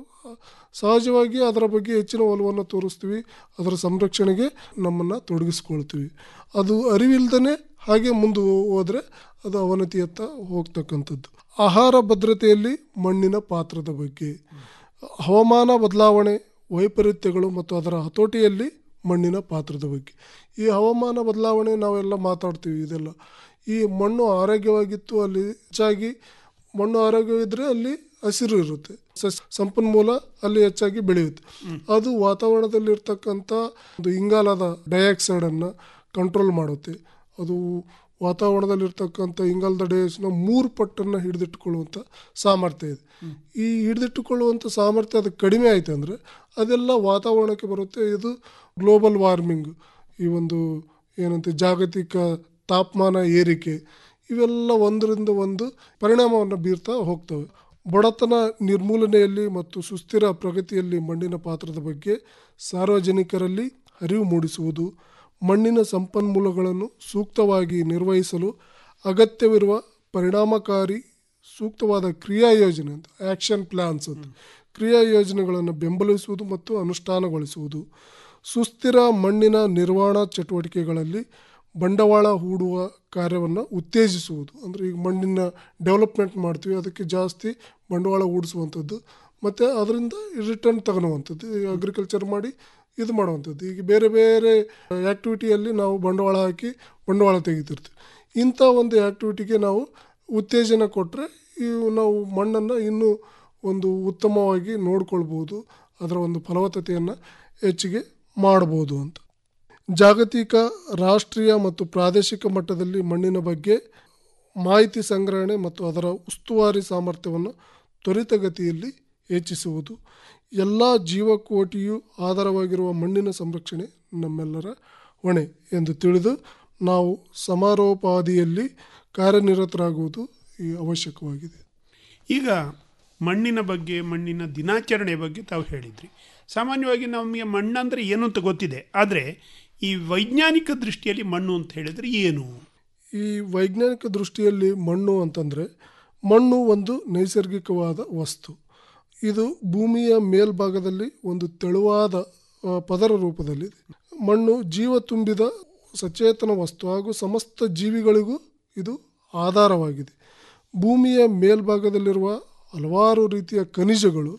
ಸಹಜವಾಗಿ ಅದರ ಬಗ್ಗೆ ಹೆಚ್ಚಿನ ಒಲವನ್ನು ತೋರಿಸ್ತೀವಿ ಅದರ ಸಂರಕ್ಷಣೆಗೆ ನಮ್ಮನ್ನು ತೊಡಗಿಸ್ಕೊಳ್ತೀವಿ ಅದು ಅರಿವಿಲ್ದೇ ಹಾಗೆ ಮುಂದೆ ಹೋದರೆ ಅದು ಅವನತಿಯತ್ತ ಹೋಗ್ತಕ್ಕಂಥದ್ದು ಆಹಾರ ಭದ್ರತೆಯಲ್ಲಿ ಮಣ್ಣಿನ ಪಾತ್ರದ ಬಗ್ಗೆ ಹವಾಮಾನ ಬದಲಾವಣೆ ವೈಪರೀತ್ಯಗಳು ಮತ್ತು ಅದರ ಹತೋಟಿಯಲ್ಲಿ ಮಣ್ಣಿನ ಪಾತ್ರದ ಬಗ್ಗೆ ಈ ಹವಾಮಾನ ಬದಲಾವಣೆ ನಾವೆಲ್ಲ ಮಾತಾಡ್ತೀವಿ ಇದೆಲ್ಲ ಈ ಮಣ್ಣು ಆರೋಗ್ಯವಾಗಿತ್ತು ಅಲ್ಲಿ ಹೆಚ್ಚಾಗಿ ಮಣ್ಣು ಆರೋಗ್ಯವಿದ್ದರೆ ಅಲ್ಲಿ ಹಸಿರು ಇರುತ್ತೆ ಸಸ್ ಸಂಪನ್ಮೂಲ ಅಲ್ಲಿ ಹೆಚ್ಚಾಗಿ ಬೆಳೆಯುತ್ತೆ ಅದು ವಾತಾವರಣದಲ್ಲಿರ್ತಕ್ಕಂಥ ಒಂದು ಇಂಗಾಲದ ಡೈಆಕ್ಸೈಡನ್ನು ಕಂಟ್ರೋಲ್ ಮಾಡುತ್ತೆ ಅದು ವಾತಾವರಣದಲ್ಲಿರ್ತಕ್ಕಂಥ ಇಂಗಾಲದ ಡೈಆಕ್ಸೈಡ್ನ ಮೂರು ಪಟ್ಟನ್ನು ಹಿಡಿದಿಟ್ಟುಕೊಳ್ಳುವಂಥ ಸಾಮರ್ಥ್ಯ ಇದೆ ಈ ಹಿಡಿದಿಟ್ಟುಕೊಳ್ಳುವಂಥ ಸಾಮರ್ಥ್ಯ ಅದು ಕಡಿಮೆ ಆಯಿತು ಅಂದರೆ ಅದೆಲ್ಲ ವಾತಾವರಣಕ್ಕೆ ಬರುತ್ತೆ ಇದು ಗ್ಲೋಬಲ್ ವಾರ್ಮಿಂಗ್ ಈ ಒಂದು ಏನಂತೆ ಜಾಗತಿಕ ತಾಪಮಾನ ಏರಿಕೆ ಇವೆಲ್ಲ ಒಂದರಿಂದ ಒಂದು ಪರಿಣಾಮವನ್ನು ಬೀರ್ತಾ ಹೋಗ್ತವೆ ಬಡತನ ನಿರ್ಮೂಲನೆಯಲ್ಲಿ ಮತ್ತು ಸುಸ್ಥಿರ ಪ್ರಗತಿಯಲ್ಲಿ ಮಣ್ಣಿನ ಪಾತ್ರದ ಬಗ್ಗೆ ಸಾರ್ವಜನಿಕರಲ್ಲಿ ಅರಿವು ಮೂಡಿಸುವುದು ಮಣ್ಣಿನ ಸಂಪನ್ಮೂಲಗಳನ್ನು ಸೂಕ್ತವಾಗಿ ನಿರ್ವಹಿಸಲು ಅಗತ್ಯವಿರುವ ಪರಿಣಾಮಕಾರಿ ಸೂಕ್ತವಾದ ಕ್ರಿಯಾ ಯೋಜನೆ ಅಂತ ಆ್ಯಕ್ಷನ್ ಪ್ಲ್ಯಾನ್ಸ್ ಅಂತ ಕ್ರಿಯಾ ಯೋಜನೆಗಳನ್ನು ಬೆಂಬಲಿಸುವುದು ಮತ್ತು ಅನುಷ್ಠಾನಗೊಳಿಸುವುದು ಸುಸ್ಥಿರ ಮಣ್ಣಿನ ನಿರ್ವಹಣಾ ಚಟುವಟಿಕೆಗಳಲ್ಲಿ ಬಂಡವಾಳ ಹೂಡುವ ಕಾರ್ಯವನ್ನು ಉತ್ತೇಜಿಸುವುದು ಅಂದರೆ ಈಗ ಮಣ್ಣಿನ ಡೆವಲಪ್ಮೆಂಟ್ ಮಾಡ್ತೀವಿ ಅದಕ್ಕೆ ಜಾಸ್ತಿ ಬಂಡವಾಳ ಹೂಡಿಸುವಂಥದ್ದು ಮತ್ತು ಅದರಿಂದ ರಿಟರ್ನ್ ತಗೊಳ್ಳುವಂಥದ್ದು ಅಗ್ರಿಕಲ್ಚರ್ ಮಾಡಿ ಇದು ಮಾಡುವಂಥದ್ದು ಈಗ ಬೇರೆ ಬೇರೆ ಆ್ಯಕ್ಟಿವಿಟಿಯಲ್ಲಿ ನಾವು ಬಂಡವಾಳ ಹಾಕಿ ಬಂಡವಾಳ ತೆಗಿತಿರ್ತೀವಿ ಇಂಥ ಒಂದು ಆ್ಯಕ್ಟಿವಿಟಿಗೆ ನಾವು ಉತ್ತೇಜನ ಕೊಟ್ಟರೆ ಇವು ನಾವು ಮಣ್ಣನ್ನು ಇನ್ನೂ ಒಂದು ಉತ್ತಮವಾಗಿ ನೋಡ್ಕೊಳ್ಬೋದು ಅದರ ಒಂದು ಫಲವತ್ತತೆಯನ್ನು ಹೆಚ್ಚಿಗೆ ಮಾಡ್ಬೋದು ಅಂತ ಜಾಗತಿಕ ರಾಷ್ಟ್ರೀಯ ಮತ್ತು ಪ್ರಾದೇಶಿಕ ಮಟ್ಟದಲ್ಲಿ ಮಣ್ಣಿನ ಬಗ್ಗೆ ಮಾಹಿತಿ ಸಂಗ್ರಹಣೆ ಮತ್ತು ಅದರ ಉಸ್ತುವಾರಿ ಸಾಮರ್ಥ್ಯವನ್ನು ತ್ವರಿತಗತಿಯಲ್ಲಿ ಹೆಚ್ಚಿಸುವುದು ಎಲ್ಲ ಜೀವಕೋಟಿಯು ಆಧಾರವಾಗಿರುವ ಮಣ್ಣಿನ ಸಂರಕ್ಷಣೆ ನಮ್ಮೆಲ್ಲರ ಹೊಣೆ ಎಂದು ತಿಳಿದು ನಾವು ಸಮಾರೋಪಾದಿಯಲ್ಲಿ ಕಾರ್ಯನಿರತರಾಗುವುದು ಈ ಅವಶ್ಯಕವಾಗಿದೆ ಈಗ ಮಣ್ಣಿನ ಬಗ್ಗೆ ಮಣ್ಣಿನ ದಿನಾಚರಣೆ ಬಗ್ಗೆ ತಾವು ಹೇಳಿದ್ರಿ ಸಾಮಾನ್ಯವಾಗಿ ನಮಗೆ ಮಣ್ಣಂದರೆ ಏನು ಅಂತ ಗೊತ್ತಿದೆ ಆದರೆ ಈ ವೈಜ್ಞಾನಿಕ ದೃಷ್ಟಿಯಲ್ಲಿ ಮಣ್ಣು ಅಂತ ಹೇಳಿದರೆ ಏನು ಈ ವೈಜ್ಞಾನಿಕ ದೃಷ್ಟಿಯಲ್ಲಿ ಮಣ್ಣು ಅಂತಂದರೆ ಮಣ್ಣು ಒಂದು ನೈಸರ್ಗಿಕವಾದ ವಸ್ತು ಇದು ಭೂಮಿಯ ಮೇಲ್ಭಾಗದಲ್ಲಿ ಒಂದು ತೆಳುವಾದ ಆ, ಪದರ ರೂಪದಲ್ಲಿದೆ ಮಣ್ಣು ಜೀವ ತುಂಬಿದ ಸಚೇತನ ವಸ್ತು ಹಾಗೂ ಸಮಸ್ತ ಜೀವಿಗಳಿಗೂ ಇದು ಆಧಾರವಾಗಿದೆ ಭೂಮಿಯ ಮೇಲ್ಭಾಗದಲ್ಲಿರುವ ಹಲವಾರು ರೀತಿಯ ಖನಿಜಗಳು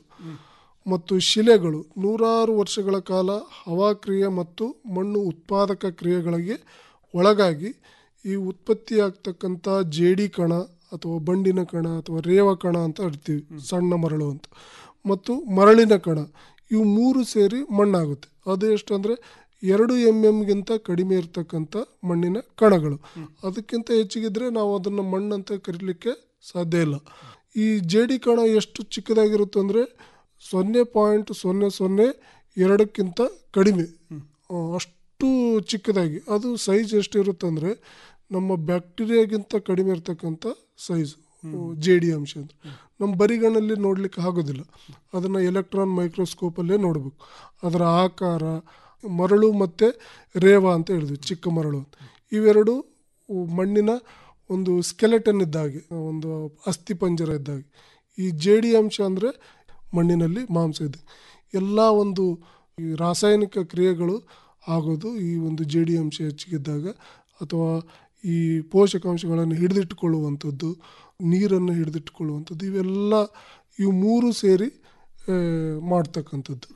ಮತ್ತು ಶಿಲೆಗಳು ನೂರಾರು ವರ್ಷಗಳ ಕಾಲ ಹವಾಕ್ರಿಯೆ ಮತ್ತು ಮಣ್ಣು ಉತ್ಪಾದಕ ಕ್ರಿಯೆಗಳಿಗೆ ಒಳಗಾಗಿ ಈ ಉತ್ಪತ್ತಿಯಾಗ್ತಕ್ಕಂಥ ಜೇಡಿ ಕಣ ಅಥವಾ ಬಂಡಿನ ಕಣ ಅಥವಾ ರೇವ ಕಣ ಅಂತ ಹೇಳ್ತೀವಿ ಸಣ್ಣ ಮರಳು ಅಂತ ಮತ್ತು ಮರಳಿನ ಕಣ ಇವು ಮೂರು ಸೇರಿ ಮಣ್ಣಾಗುತ್ತೆ ಅದು ಎಷ್ಟು ಅಂದರೆ ಎರಡು ಎಮ್ ಎಮ್ಗಿಂತ ಕಡಿಮೆ ಇರತಕ್ಕಂಥ ಮಣ್ಣಿನ ಕಣಗಳು ಅದಕ್ಕಿಂತ ಹೆಚ್ಚಿಗಿದ್ರೆ ನಾವು ಅದನ್ನು ಮಣ್ಣಂತ ಕರೀಲಿಕ್ಕೆ ಸಾಧ್ಯ ಇಲ್ಲ ಈ ಜೇಡಿ ಕಣ ಎಷ್ಟು ಚಿಕ್ಕದಾಗಿರುತ್ತೆ ಅಂದರೆ ಸೊನ್ನೆ ಪಾಯಿಂಟ್ ಸೊನ್ನೆ ಸೊನ್ನೆ ಎರಡಕ್ಕಿಂತ ಕಡಿಮೆ ಆ, ಅಷ್ಟು ಚಿಕ್ಕದಾಗಿ ಅದು ಸೈಜ್ ಎಷ್ಟಿರುತ್ತೆ ಅಂದರೆ ನಮ್ಮ ಬ್ಯಾಕ್ಟೀರಿಯಾಗಿಂತ ಕಡಿಮೆ ಇರ್ತಕ್ಕಂಥ ಸೈಜ್ ಜೇಡಿ ಅಂಶ ಅಂದರೆ ನಮ್ಮ ಬರಿಗಣ್ಣಲ್ಲಿ ನೋಡಲಿಕ್ಕೆ ಆಗೋದಿಲ್ಲ ಅದನ್ನು ಎಲೆಕ್ಟ್ರಾನ್ ಮೈಕ್ರೋಸ್ಕೋಪಲ್ಲೇ ನೋಡಬೇಕು ಅದರ ಆಕಾರ ಮರಳು ಮತ್ತು ರೇವ ಅಂತ ಹೇಳಿದ್ವಿ ಚಿಕ್ಕ ಮರಳು ಅಂತ ಇವೆರಡು ಮಣ್ಣಿನ ಒಂದು ಸ್ಕೆಲೆಟನ್ ಇದ್ದಾಗೆ ಒಂದು ಅಸ್ಥಿ ಪಂಜರ ಇದ್ದಾಗೆ ಈ ಜೇಡಿ ಅಂಶ ಅಂದರೆ ಮಣ್ಣಿನಲ್ಲಿ ಮಾಂಸ ಇದೆ ಎಲ್ಲ ಒಂದು ಈ ರಾಸಾಯನಿಕ ಕ್ರಿಯೆಗಳು ಆಗೋದು ಈ ಒಂದು ಜೇಡಿ ಅಂಶ ಹೆಚ್ಚಿಗಿದ್ದಾಗ ಅಥವಾ ಈ ಪೋಷಕಾಂಶಗಳನ್ನು ಹಿಡಿದಿಟ್ಟುಕೊಳ್ಳುವಂಥದ್ದು ನೀರನ್ನು ಹಿಡಿದಿಟ್ಟುಕೊಳ್ಳುವಂಥದ್ದು ಇವೆಲ್ಲ ಇವು ಮೂರು ಸೇರಿ ಆ, ಮಾಡ್ತಕ್ಕಂಥದ್ದು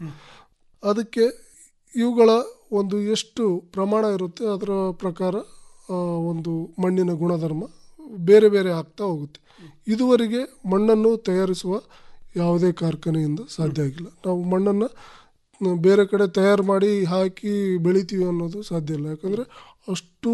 ಅದಕ್ಕೆ ಇವುಗಳ ಒಂದು ಎಷ್ಟು ಪ್ರಮಾಣ ಇರುತ್ತೆ ಅದರ ಪ್ರಕಾರ ಆ, ಒಂದು ಮಣ್ಣಿನ ಗುಣಧರ್ಮ ಬೇರೆ ಬೇರೆ ಆಗ್ತಾ ಹೋಗುತ್ತೆ ಇದುವರೆಗೆ ಮಣ್ಣನ್ನು ತಯಾರಿಸುವ ಯಾವುದೇ ಕಾರ್ಖಾನೆಯಿಂದ ಸಾಧ್ಯ ಆಗಿಲ್ಲ ನಾವು ಮಣ್ಣನ್ನು ಬೇರೆ ಕಡೆ ತಯಾರು ಮಾಡಿ ಹಾಕಿ ಬೆಳಿತೀವಿ ಅನ್ನೋದು ಸಾಧ್ಯ ಇಲ್ಲ ಯಾಕಂದರೆ ಅಷ್ಟು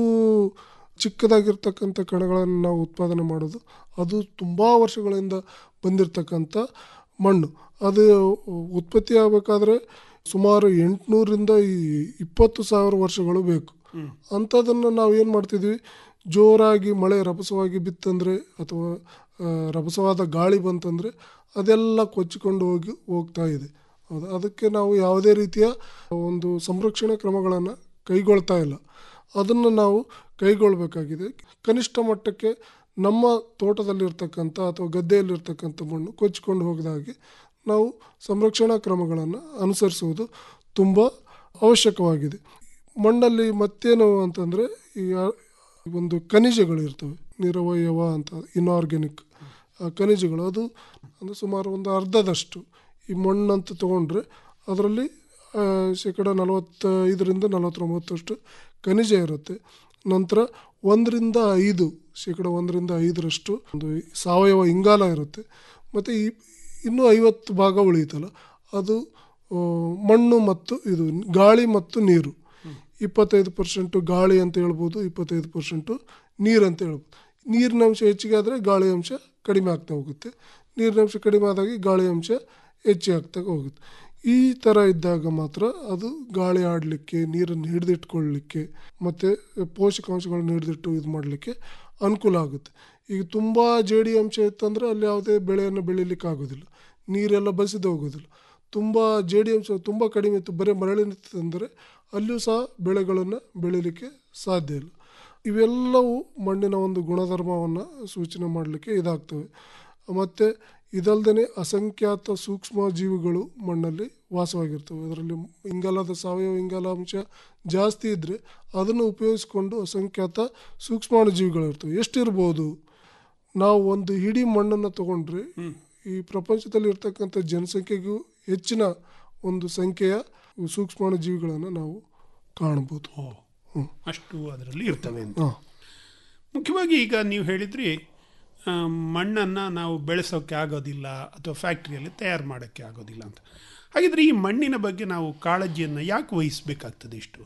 ಚಿಕ್ಕದಾಗಿರ್ತಕ್ಕಂಥ ಕಣಗಳನ್ನು ನಾವು ಉತ್ಪಾದನೆ ಮಾಡೋದು ಅದು ತುಂಬ ವರ್ಷಗಳಿಂದ ಬಂದಿರತಕ್ಕಂಥ ಮಣ್ಣು ಅದು ಉತ್ಪತ್ತಿ ಆಗಬೇಕಾದ್ರೆ ಸುಮಾರು ಎಂಟುನೂರಿಂದ ಈ ಇಪ್ಪತ್ತು ಸಾವಿರ ವರ್ಷಗಳು ಬೇಕು ಅಂಥದ್ದನ್ನು ನಾವು ಏನು ಮಾಡ್ತಿದ್ವಿ ಜೋರಾಗಿ ಮಳೆ ರಭಸವಾಗಿ ಬಿತ್ತಂದರೆ ಅಥವಾ ಆ, ರಭಸವಾದ ಗಾಳಿ ಬಂತಂದರೆ ಅದೆಲ್ಲ ಕೊಚ್ಚಿಕೊಂಡು ಹೋಗಿ ಹೋಗ್ತಾ ಇದೆ ಹೌದು ಅದಕ್ಕೆ ನಾವು ಯಾವುದೇ ರೀತಿಯ ಒಂದು ಸಂರಕ್ಷಣಾ ಕ್ರಮಗಳನ್ನು ಕೈಗೊಳ್ತಾ ಇಲ್ಲ ಅದನ್ನು ನಾವು ಕೈಗೊಳ್ಳಬೇಕಾಗಿದೆ ಕನಿಷ್ಠ ಮಟ್ಟಕ್ಕೆ ನಮ್ಮ ತೋಟದಲ್ಲಿರ್ತಕ್ಕಂಥ ಅಥವಾ ಗದ್ದೆಯಲ್ಲಿರ್ತಕ್ಕಂಥ ಮಣ್ಣು ಕೊಚ್ಚಿಕೊಂಡು ಹೋಗದ ಹಾಗೆ ನಾವು ಸಂರಕ್ಷಣಾ ಕ್ರಮಗಳನ್ನು ಅನುಸರಿಸುವುದು ತುಂಬ ಅವಶ್ಯಕವಾಗಿದೆ ಮಣ್ಣಲ್ಲಿ ಮತ್ತೇನು ಅಂತಂದರೆ ಈ ಆ- ಒಂದು ಖನಿಜಗಳು ಇರ್ತವೆ ನಿರವಯವ ಅಂತ ಇನ್ಆರ್ಗ್ಯಾನಿಕ್ ಖನಿಜಗಳು ಅದು ಅಂದರೆ ಸುಮಾರು ಒಂದು ಅರ್ಧದಷ್ಟು ಈ ಮಣ್ಣಂತ ತೊಗೊಂಡ್ರೆ ಅದರಲ್ಲಿ ಆ, ಶೇಕಡ ನಲವತ್ತೈದರಿಂದ ನಲವತ್ತೊಂಬತ್ತಷ್ಟು ಖನಿಜ ಇರುತ್ತೆ ನಂತರ ಒಂದರಿಂದ ಐದು ಶೇಕಡ ಒಂದರಿಂದ ಐದರಷ್ಟು ಒಂದು ಸಾವಯವ ಇಂಗಾಲ ಇರುತ್ತೆ ಮತ್ತು ಈ ಇನ್ನೂ ಐವತ್ತು ಭಾಗ ಉಳಿಯುತ್ತಲ್ಲ ಅದು ಆ, ಮಣ್ಣು ಮತ್ತು ಇದು ಗಾಳಿ ಮತ್ತು ನೀರು ಇಪ್ಪತ್ತೈದು ಪರ್ಸೆಂಟು ಗಾಳಿ ಅಂತ ಹೇಳ್ಬೋದು ಇಪ್ಪತ್ತೈದು ಪರ್ಸೆಂಟು ನೀರು ಅಂತ ಹೇಳ್ಬೋದು ನೀರಿನ ಅಂಶ ಹೆಚ್ಚಿಗೆ ಆದರೆ ಗಾಳಿ ಅಂಶ ಕಡಿಮೆ ಆಗ್ತಾ ಹೋಗುತ್ತೆ ನೀರಿನ ಅಂಶ ಕಡಿಮೆ ಆದಾಗ ಗಾಳಿ ಅಂಶ ಹೆಚ್ಚಿಗೆ ಆಗ್ತಾ ಹೋಗುತ್ತೆ ಈ ಥರ ಇದ್ದಾಗ ಮಾತ್ರ ಅದು ಗಾಳಿ ಆಡಲಿಕ್ಕೆ ನೀರನ್ನು ಹಿಡಿದಿಟ್ಕೊಳ್ಳಲಿಕ್ಕೆ ಮತ್ತು ಪೋಷಕಾಂಶಗಳನ್ನು ಹಿಡಿದಿಟ್ಟು ಇದು ಮಾಡಲಿಕ್ಕೆ ಅನುಕೂಲ ಆಗುತ್ತೆ ಈಗ ತುಂಬ ಜೇಡಿ ಅಂಶ ಇತ್ತಂದರೆ ಅಲ್ಲಿ ಯಾವುದೇ ಬೆಳೆಯನ್ನು ಬೆಳೀಲಿಕ್ಕೆ ಆಗೋದಿಲ್ಲ ನೀರೆಲ್ಲ ಬಸಿದು ಹೋಗೋದಿಲ್ಲ ತುಂಬ ಜೇಡಿ ಅಂಶ ತುಂಬ ಕಡಿಮೆ ಇತ್ತು ಬರೀ ಮರಳಿನಿತ್ತಂದರೆ ಅಲ್ಲಿಯೂ ಸಹ ಬೆಳೆಗಳನ್ನು ಬೆಳೀಲಿಕ್ಕೆ ಸಾಧ್ಯ ಇಲ್ಲ ಇವೆಲ್ಲವೂ ಮಣ್ಣಿನ ಒಂದು ಗುಣಧರ್ಮವನ್ನು ಸೂಚನೆ ಮಾಡಲಿಕ್ಕೆ ಇದಾಗ್ತವೆ ಮತ್ತು ಇದಲ್ಲದೆ ಅಸಂಖ್ಯಾತ ಸೂಕ್ಷ್ಮ ಜೀವಿಗಳು ಮಣ್ಣಲ್ಲಿ ವಾಸವಾಗಿರ್ತವೆ ಅದರಲ್ಲಿ ಇಂಗಾಲದ ಸಾವಯವ ಇಂಗಾಲ ಅಂಶ ಜಾಸ್ತಿ ಇದ್ದರೆ ಅದನ್ನು ಉಪಯೋಗಿಸ್ಕೊಂಡು ಅಸಂಖ್ಯಾತ ಸೂಕ್ಷ್ಮಾಣು ಜೀವಿಗಳು ಇರ್ತವೆ ಎಷ್ಟಿರ್ಬೋದು ನಾವು ಒಂದು ಇಡೀ ಮಣ್ಣನ್ನು ತಗೊಂಡ್ರೆ ಈ ಪ್ರಪಂಚದಲ್ಲಿ ಇರ್ತಕ್ಕಂಥ ಜನಸಂಖ್ಯೆಗೂ ಹೆಚ್ಚಿನ ಒಂದು ಸಂಖ್ಯೆಯ ಸೂಕ್ಷ್ಮಾಣು ಜೀವಿಗಳನ್ನು ನಾವು ಕಾಣ್ಬೋದು ಹ್ಮ್. ಅಷ್ಟು ಅದರಲ್ಲಿ ಇರ್ತವೆ ಅಂತ ಹಾ. ಮುಖ್ಯವಾಗಿ ಈಗ ನೀವು ಹೇಳಿದ್ರಿ ಆ, ಮಣ್ಣನ್ನು ನಾವು ಬೆಳೆಸೋಕ್ಕೆ ಆಗೋದಿಲ್ಲ ಅಥವಾ ಫ್ಯಾಕ್ಟ್ರಿಯಲ್ಲಿ ತಯಾರು ಮಾಡೋಕ್ಕೆ ಆಗೋದಿಲ್ಲ ಅಂತ ಹಾಗಿದ್ರೆ ಈ ಮಣ್ಣಿನ ಬಗ್ಗೆ ನಾವು ಕಾಳಜಿಯನ್ನು ಯಾಕೆ ವಹಿಸಬೇಕಾಗ್ತದೆ ಇಷ್ಟು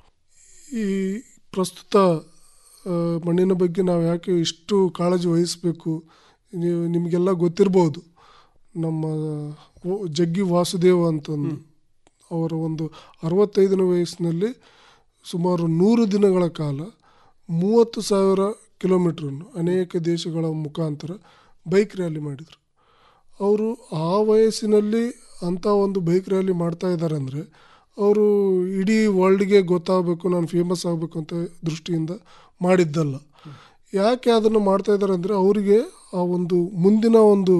ಈ ಪ್ರಸ್ತುತ ಆ, ಮಣ್ಣಿನ ಬಗ್ಗೆ ನಾವು ಯಾಕೆ ಇಷ್ಟು ಕಾಳಜಿ ವಹಿಸಬೇಕು ನೀವು ನಿಮಗೆಲ್ಲ ಗೊತ್ತಿರ್ಬೋದು ನಮ್ಮ ಓ- ಜಗ್ಗಿ ವಾಸುದೇವ ಅಂತಂದು ಅವರ ಒಂದು ಅರವತ್ತೈದನೇ ವಯಸ್ಸಿನಲ್ಲಿ ಸುಮಾರು ನೂರು ದಿನಗಳ ಕಾಲ ಮೂವತ್ತು ಸಾವಿರ ಕಿಲೋಮೀಟ್ರನ್ನು ಅನೇಕ ದೇಶಗಳ ಮುಖಾಂತರ ಬೈಕ್ ರ್ಯಾಲಿ ಮಾಡಿದರು ಅವರು ಆ ವಯಸ್ಸಿನಲ್ಲಿ ಅಂಥ ಒಂದು ಬೈಕ್ ರ್ಯಾಲಿ ಮಾಡ್ತಾ ಇದ್ದಾರೆ ಅಂದರೆ ಅವರು ಇಡೀ ವರ್ಲ್ಡ್ಗೆ ಗೊತ್ತಾಗಬೇಕು ನಾನು ಫೇಮಸ್ ಆಗಬೇಕು ಅಂತ ದೃಷ್ಟಿಯಿಂದ ಮಾಡಿದ್ದಲ್ಲ ಯಾಕೆ ಅದನ್ನು ಮಾಡ್ತಾ ಇದ್ದಾರೆ ಅಂದರೆ ಅವರಿಗೆ ಆ ಒಂದು ಮುಂದಿನ ಒಂದು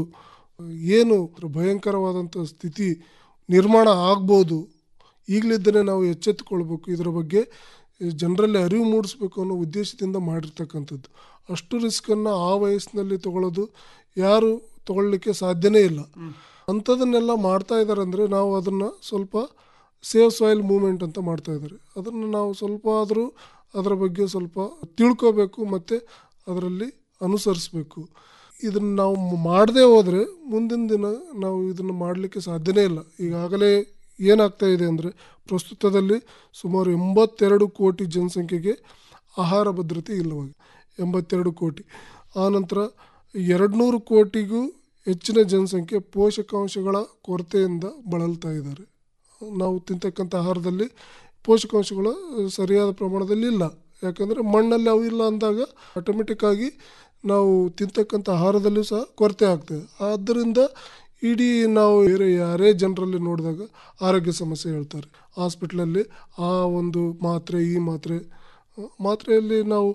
ಏನು ಭಯಂಕರವಾದಂಥ ಸ್ಥಿತಿ ನಿರ್ಮಾಣ ಆಗ್ಬೋದು ಈಗಲಿದ್ದನೇ ನಾವು ಎಚ್ಚೆತ್ತುಕೊಳ್ಬೇಕು ಇದರ ಬಗ್ಗೆ ಜನರಲ್ಲಿ ಅರಿವು ಮೂಡಿಸ್ಬೇಕು ಅನ್ನೋ ಉದ್ದೇಶದಿಂದ ಮಾಡಿರ್ತಕ್ಕಂಥದ್ದು ಅಷ್ಟು ರಿಸ್ಕನ್ನು ಆ ವಯಸ್ಸಿನಲ್ಲಿ ತಗೊಳ್ಳೋದು ಯಾರು ತಗೊಳ್ಳಿಕ್ಕೆ ಸಾಧ್ಯನೇ ಇಲ್ಲ ಅಂಥದನ್ನೆಲ್ಲ ಮಾಡ್ತಾ ಇದ್ದಾರೆ ಅಂದರೆ ನಾವು ಅದನ್ನು ಸ್ವಲ್ಪ ಸೇವ್ ಸಾಯಿಲ್ ಮೂಮೆಂಟ್ ಅಂತ ಮಾಡ್ತಾ ಇದ್ದಾರೆ ಅದನ್ನು ನಾವು ಸ್ವಲ್ಪ ಆದರೂ ಅದರ ಬಗ್ಗೆ ಸ್ವಲ್ಪ ತಿಳ್ಕೋಬೇಕು ಮತ್ತು ಅದರಲ್ಲಿ ಅನುಸರಿಸಬೇಕು ಇದನ್ನು ನಾವು ಮಾಡದೇ ಹೋದರೆ ಮುಂದಿನ ದಿನ ನಾವು ಇದನ್ನು ಮಾಡಲಿಕ್ಕೆ ಸಾಧ್ಯನೇ ಇಲ್ಲ ಈಗಾಗಲೇ ಏನಾಗ್ತಾ ಇದೆ ಅಂದರೆ ಪ್ರಸ್ತುತದಲ್ಲಿ ಸುಮಾರು ಎಂಬತ್ತೆರಡು ಕೋಟಿ ಜನಸಂಖ್ಯೆಗೆ ಆಹಾರ ಭದ್ರತೆ ಇಲ್ಲವಾಗಿ ಎಂಬತ್ತೆರಡು ಕೋಟಿ ಆನಂತರ ಎರಡುನೂರು ಕೋಟಿಗೂ ಹೆಚ್ಚಿನ ಜನಸಂಖ್ಯೆ ಪೋಷಕಾಂಶಗಳ ಕೊರತೆಯಿಂದ ಬಳಲ್ತಾ ಇದ್ದಾರೆ ನಾವು ತಿಂತಕ್ಕಂಥ ಆಹಾರದಲ್ಲಿ ಪೋಷಕಾಂಶಗಳು ಸರಿಯಾದ ಪ್ರಮಾಣದಲ್ಲಿ ಇಲ್ಲ ಯಾಕಂದರೆ ಮಣ್ಣಲ್ಲಿ ಅವು ಇಲ್ಲ ಅಂದಾಗ ಆಟೋಮೆಟಿಕ್ ಆಗಿ ನಾವು ತಿಂತಕ್ಕಂಥ ಆಹಾರದಲ್ಲೂ ಸಹ ಕೊರತೆ ಆಗ್ತದೆ ಆದ್ದರಿಂದ ಇಡೀ ನಾವು ಬೇರೆ ಯಾರೇ ಜನರಲ್ಲಿ ನೋಡಿದಾಗ ಆರೋಗ್ಯ ಸಮಸ್ಯೆ ಹೇಳ್ತಾರೆ ಹಾಸ್ಪಿಟ್ಲಲ್ಲಿ ಆ ಒಂದು ಮಾತ್ರೆ ಈ ಮಾತ್ರೆ ಆ, ಮಾತ್ರೆಯಲ್ಲಿ ನಾವು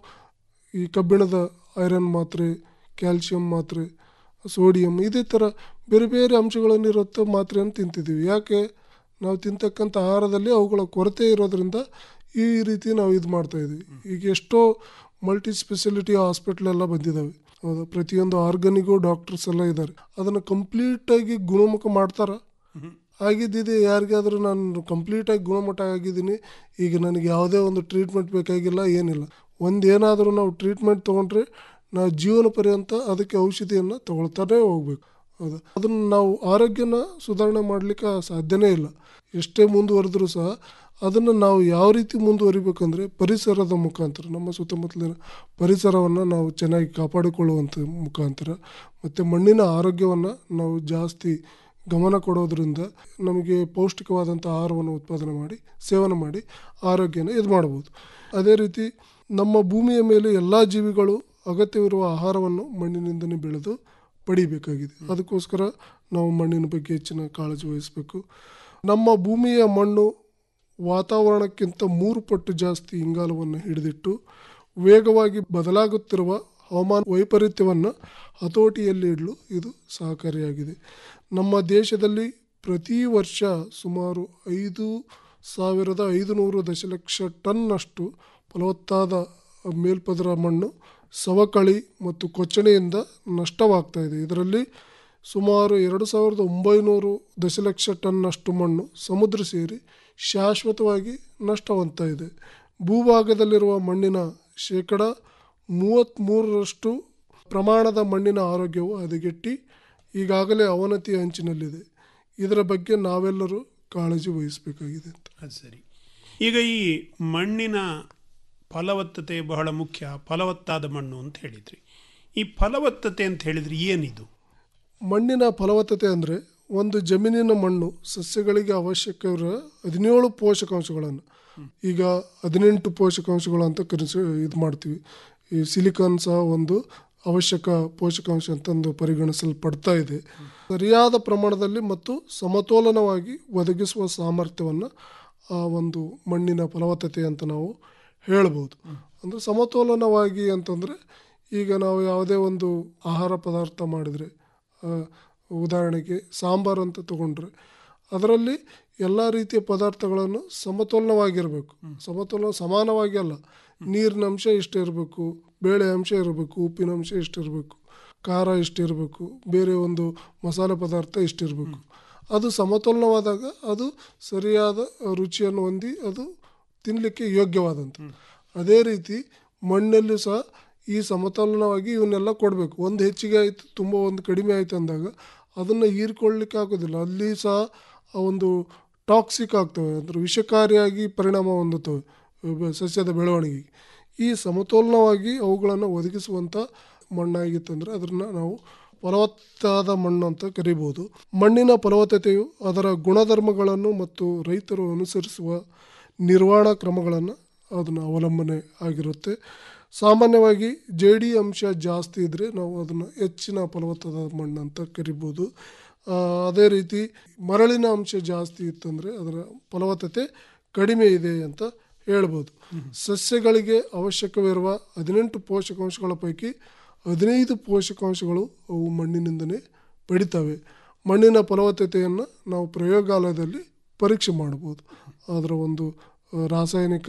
ಈ ಕಬ್ಬಿಣದ ಐರನ್ ಮಾತ್ರೆ ಕ್ಯಾಲ್ಸಿಯಂ ಮಾತ್ರೆ ಸೋಡಿಯಂ ಇದೇ ಥರ ಬೇರೆ ಬೇರೆ ಅಂಶಗಳನ್ನು ಇರುತ್ತೋ ಮಾತ್ರೆಯನ್ನು ತಿಂತಿದ್ದೀವಿ ಯಾಕೆ ನಾವು ತಿಂತಕ್ಕಂಥ ಆಹಾರದಲ್ಲಿ ಅವುಗಳ ಕೊರತೆ ಇರೋದ್ರಿಂದ ಈ ರೀತಿ ನಾವು ಇದು ಮಾಡ್ತಾ ಇದ್ದೀವಿ ಈಗ ಎಷ್ಟೋ ಮಲ್ಟಿ ಸ್ಪೆಷಾಲಿಟಿ ಹಾಸ್ಪಿಟ್ಲ್ ಎಲ್ಲ ಬಂದಿದ್ದಾವೆ ಹೌದಾ ಪ್ರತಿಯೊಂದು ಆರ್ಗನಿಗೂ ಡಾಕ್ಟರ್ಸ್ ಎಲ್ಲ ಇದ್ದಾರೆ ಅದನ್ನು ಕಂಪ್ಲೀಟಾಗಿ ಗುಣಮುಖ ಮಾಡ್ತಾರ ಆಗಿದ್ದಿದೆ ಯಾರಿಗಾದ್ರೂ ನಾನು ಕಂಪ್ಲೀಟಾಗಿ ಗುಣಮಟ್ಟ ಆಗಿದ್ದೀನಿ ಈಗ ನನಗೆ ಯಾವುದೇ ಒಂದು ಟ್ರೀಟ್ಮೆಂಟ್ ಬೇಕಾಗಿಲ್ಲ ಏನಿಲ್ಲ ಒಂದು ಏನಾದರೂ ನಾವು ಟ್ರೀಟ್ಮೆಂಟ್ ತೊಗೊಂಡ್ರೆ ನಾವು ಜೀವನ ಪರ್ಯಂತ ಅದಕ್ಕೆ ಔಷಧಿಯನ್ನು ತಗೊಳ್ತಾನೆ ಹೋಗ್ಬೇಕು ಹೌದಾ ಅದನ್ನು ನಾವು ಆರೋಗ್ಯನ ಸುಧಾರಣೆ ಮಾಡಲಿಕ್ಕೆ ಸಾಧ್ಯನೇ ಇಲ್ಲ ಎಷ್ಟೇ ಮುಂದುವರೆದ್ರೂ ಸಹ ಅದನ್ನು ನಾವು ಯಾವ ರೀತಿ ಮುಂದುವರಿಬೇಕಂದ್ರೆ ಪರಿಸರದ ಮುಖಾಂತರ ನಮ್ಮ ಸುತ್ತಮುತ್ತಲಿನ ಪರಿಸರವನ್ನು ನಾವು ಚೆನ್ನಾಗಿ ಕಾಪಾಡಿಕೊಳ್ಳುವಂಥ ಮುಖಾಂತರ ಮತ್ತು ಮಣ್ಣಿನ ಆರೋಗ್ಯವನ್ನು ನಾವು ಜಾಸ್ತಿ ಗಮನ ಕೊಡೋದ್ರಿಂದ ನಮಗೆ ಪೌಷ್ಟಿಕವಾದಂಥ ಆಹಾರವನ್ನು ಉತ್ಪಾದನೆ ಮಾಡಿ ಸೇವನೆ ಮಾಡಿ ಆರೋಗ್ಯನ ಇದು ಮಾಡ್ಬೋದು ಅದೇ ರೀತಿ ನಮ್ಮ ಭೂಮಿಯ ಮೇಲೆ ಎಲ್ಲ ಜೀವಿಗಳು ಅಗತ್ಯವಿರುವ ಆಹಾರವನ್ನು ಮಣ್ಣಿನಿಂದಲೇ ಬೆಳೆದು ಪಡಿಬೇಕಾಗಿದೆ ಅದಕ್ಕೋಸ್ಕರ ನಾವು ಮಣ್ಣಿನ ಬಗ್ಗೆ ಹೆಚ್ಚಿನ ಕಾಳಜಿ ವಹಿಸಬೇಕು ನಮ್ಮ ಭೂಮಿಯ ಮಣ್ಣು ವಾತಾವರಣಕ್ಕಿಂತ ಮೂರು ಪಟ್ಟು ಜಾಸ್ತಿ ಇಂಗಾಲವನ್ನು ಹಿಡಿದಿಟ್ಟು ವೇಗವಾಗಿ ಬದಲಾಗುತ್ತಿರುವ ಹವಾಮಾನ ವೈಪರೀತ್ಯವನ್ನು ಹತೋಟಿಯಲ್ಲಿ ಇಡಲು ಇದು ಸಹಕಾರಿಯಾಗಿದೆ ನಮ್ಮ ದೇಶದಲ್ಲಿ ಪ್ರತಿ ವರ್ಷ ಸುಮಾರು ಐದು ಸಾವಿರದ ಐದುನೂರು ದಶಲಕ್ಷ ಟನ್ನಷ್ಟು ಫಲವತ್ತಾದ ಮೇಲ್ಪದರ ಮಣ್ಣು ಸವಕಳಿ ಮತ್ತು ಕೊಚ್ಚಣೆಯಿಂದ ನಷ್ಟವಾಗ್ತಾ ಇದೆ ಇದರಲ್ಲಿ ಸುಮಾರು ಎರಡು ಸಾವಿರದ ಒಂಬೈನೂರು ದಶಲಕ್ಷ ಟನ್ನಷ್ಟು ಮಣ್ಣು ಸಮುದ್ರ ಸೇರಿ ಶಾಶ್ವತವಾಗಿ ನಷ್ಟವಂತ ಇದೆ ಭೂಭಾಗದಲ್ಲಿರುವ ಮಣ್ಣಿನ ಶೇಕಡ ಮೂವತ್ತ್ಮೂರರಷ್ಟು ಪ್ರಮಾಣದ ಮಣ್ಣಿನ ಆರೋಗ್ಯವು ಹದಗೆಟ್ಟಿ ಈಗಾಗಲೇ ಅವನತಿಯ ಅಂಚಿನಲ್ಲಿದೆ ಇದರ ಬಗ್ಗೆ ನಾವೆಲ್ಲರೂ ಕಾಳಜಿ ವಹಿಸಬೇಕಾಗಿದೆ ಅಂತ ಅದು ಸರಿ ಈಗ ಈ ಮಣ್ಣಿನ ಫಲವತ್ತತೆ ಬಹಳ ಮುಖ್ಯ ಫಲವತ್ತಾದ ಮಣ್ಣು ಅಂತ ಹೇಳಿದ್ರಿ ಈ ಫಲವತ್ತತೆ ಅಂತ ಹೇಳಿದ್ರೆ ಏನಿದು ಮಣ್ಣಿನ ಫಲವತ್ತತೆ ಅಂದರೆ ಒಂದು ಜಮೀನಿನ ಮಣ್ಣು ಸಸ್ಯಗಳಿಗೆ ಅವಶ್ಯಕವಿರುವ ಹದಿನೇಳು ಪೋಷಕಾಂಶಗಳನ್ನು ಈಗ ಹದಿನೆಂಟು ಪೋಷಕಾಂಶಗಳು ಅಂತ ಕರೆಸಿ ಇದು ಮಾಡ್ತೀವಿ ಈ ಸಿಲಿಕಾನ್ ಸಹ ಒಂದು ಅವಶ್ಯಕ ಪೋಷಕಾಂಶ ಅಂತಂದು ಪರಿಗಣಿಸಲ್ಪಡ್ತಾ ಇದೆ ಸರಿಯಾದ ಪ್ರಮಾಣದಲ್ಲಿ ಮತ್ತು ಸಮತೋಲನವಾಗಿ ಒದಗಿಸುವ ಸಾಮರ್ಥ್ಯವನ್ನು ಆ ಒಂದು ಮಣ್ಣಿನ ಫಲವತ್ತತೆ ಅಂತ ನಾವು ಹೇಳ್ಬೋದು ಅಂದರೆ ಸಮತೋಲನವಾಗಿ ಅಂತಂದರೆ ಈಗ ನಾವು ಯಾವುದೇ ಒಂದು ಆಹಾರ ಪದಾರ್ಥ ಮಾಡಿದರೆ ಉದಾಹರಣೆಗೆ ಸಾಂಬಾರು ಅಂತ ತಗೊಂಡ್ರೆ ಅದರಲ್ಲಿ ಎಲ್ಲ ರೀತಿಯ ಪದಾರ್ಥಗಳನ್ನು ಸಮತೋಲನವಾಗಿರಬೇಕು ಸಮತೋಲನ ಸಮಾನವಾಗಿ ಅಲ್ಲ ನೀರಿನ ಅಂಶ ಇರಬೇಕು ಬೇಳೆ ಅಂಶ ಇರಬೇಕು ಉಪ್ಪಿನ ಅಂಶ ಇರಬೇಕು ಖಾರ ಇರಬೇಕು ಬೇರೆ ಒಂದು ಮಸಾಲೆ ಪದಾರ್ಥ ಇಷ್ಟಿರಬೇಕು ಅದು ಸಮತೋಲನವಾದಾಗ ಅದು ಸರಿಯಾದ ರುಚಿಯನ್ನು ಹೊಂದಿ ಅದು ತಿನ್ನಲಿಕ್ಕೆ ಯೋಗ್ಯವಾದಂಥ ಅದೇ ರೀತಿ ಮಣ್ಣಲ್ಲೂ ಸಹ ಈ ಸಮತೋಲನವಾಗಿ ಇವನ್ನೆಲ್ಲ ಕೊಡಬೇಕು ಒಂದು ಹೆಚ್ಚಿಗೆ ಆಯಿತು ತುಂಬ ಒಂದು ಕಡಿಮೆ ಆಯಿತು ಅಂದಾಗ ಅದನ್ನು ಹೀರ್ಕೊಳ್ಳಿಕ್ಕೆ ಆಗೋದಿಲ್ಲ ಅಲ್ಲಿ ಸಹ ಆ ಒಂದು ಟಾಕ್ಸಿಕ್ ಆಗ್ತವೆ ಅಂದರೆ ವಿಷಕಾರಿಯಾಗಿ ಪರಿಣಾಮ ಹೊಂದುತ್ತವೆ ಸಸ್ಯದ ಬೆಳವಣಿಗೆಗೆ ಈ ಸಮತೋಲನವಾಗಿ ಅವುಗಳನ್ನು ಒದಗಿಸುವಂಥ ಮಣ್ಣಾಗಿತ್ತಂದರೆ ಅದನ್ನು ನಾವು ಫಲವತ್ತಾದ ಮಣ್ಣು ಅಂತ ಕರಿಬೋದು ಮಣ್ಣಿನ ಫಲವತ್ತತೆಯು ಅದರ ಗುಣಧರ್ಮಗಳನ್ನು ಮತ್ತು ರೈತರು ಅನುಸರಿಸುವ ನಿರ್ವಹಣಾ ಕ್ರಮಗಳನ್ನು ಅದನ್ನು ಅವಲಂಬನೆ ಆಗಿರುತ್ತೆ ಸಾಮಾನ್ಯವಾಗಿ ಜೇಡಿ ಅಂಶ ಜಾಸ್ತಿ ಇದ್ದರೆ ನಾವು ಅದನ್ನು ಹೆಚ್ಚಿನ ಫಲವತ್ತಾದ ಮಣ್ಣು ಅಂತ ಕರಿಬೋದು ಅದೇ ರೀತಿ ಮರಳಿನ ಅಂಶ ಜಾಸ್ತಿ ಇತ್ತಂದರೆ ಅದರ ಫಲವತ್ತತೆ ಕಡಿಮೆ ಇದೆ ಅಂತ ಹೇಳ್ಬೋದು ಸಸ್ಯಗಳಿಗೆ ಅವಶ್ಯಕವಿರುವ ಹದಿನೆಂಟು ಪೋಷಕಾಂಶಗಳ ಪೈಕಿ ಹದಿನೈದು ಪೋಷಕಾಂಶಗಳು ಅವು ಮಣ್ಣಿನಿಂದಲೇ ಪಡಿತವೆ ಮಣ್ಣಿನ ಫಲವತ್ತತೆಯನ್ನು ನಾವು ಪ್ರಯೋಗಾಲಯದಲ್ಲಿ ಪರೀಕ್ಷೆ ಮಾಡ್ಬೋದು ಅದರ ಒಂದು ರಾಸಾಯನಿಕ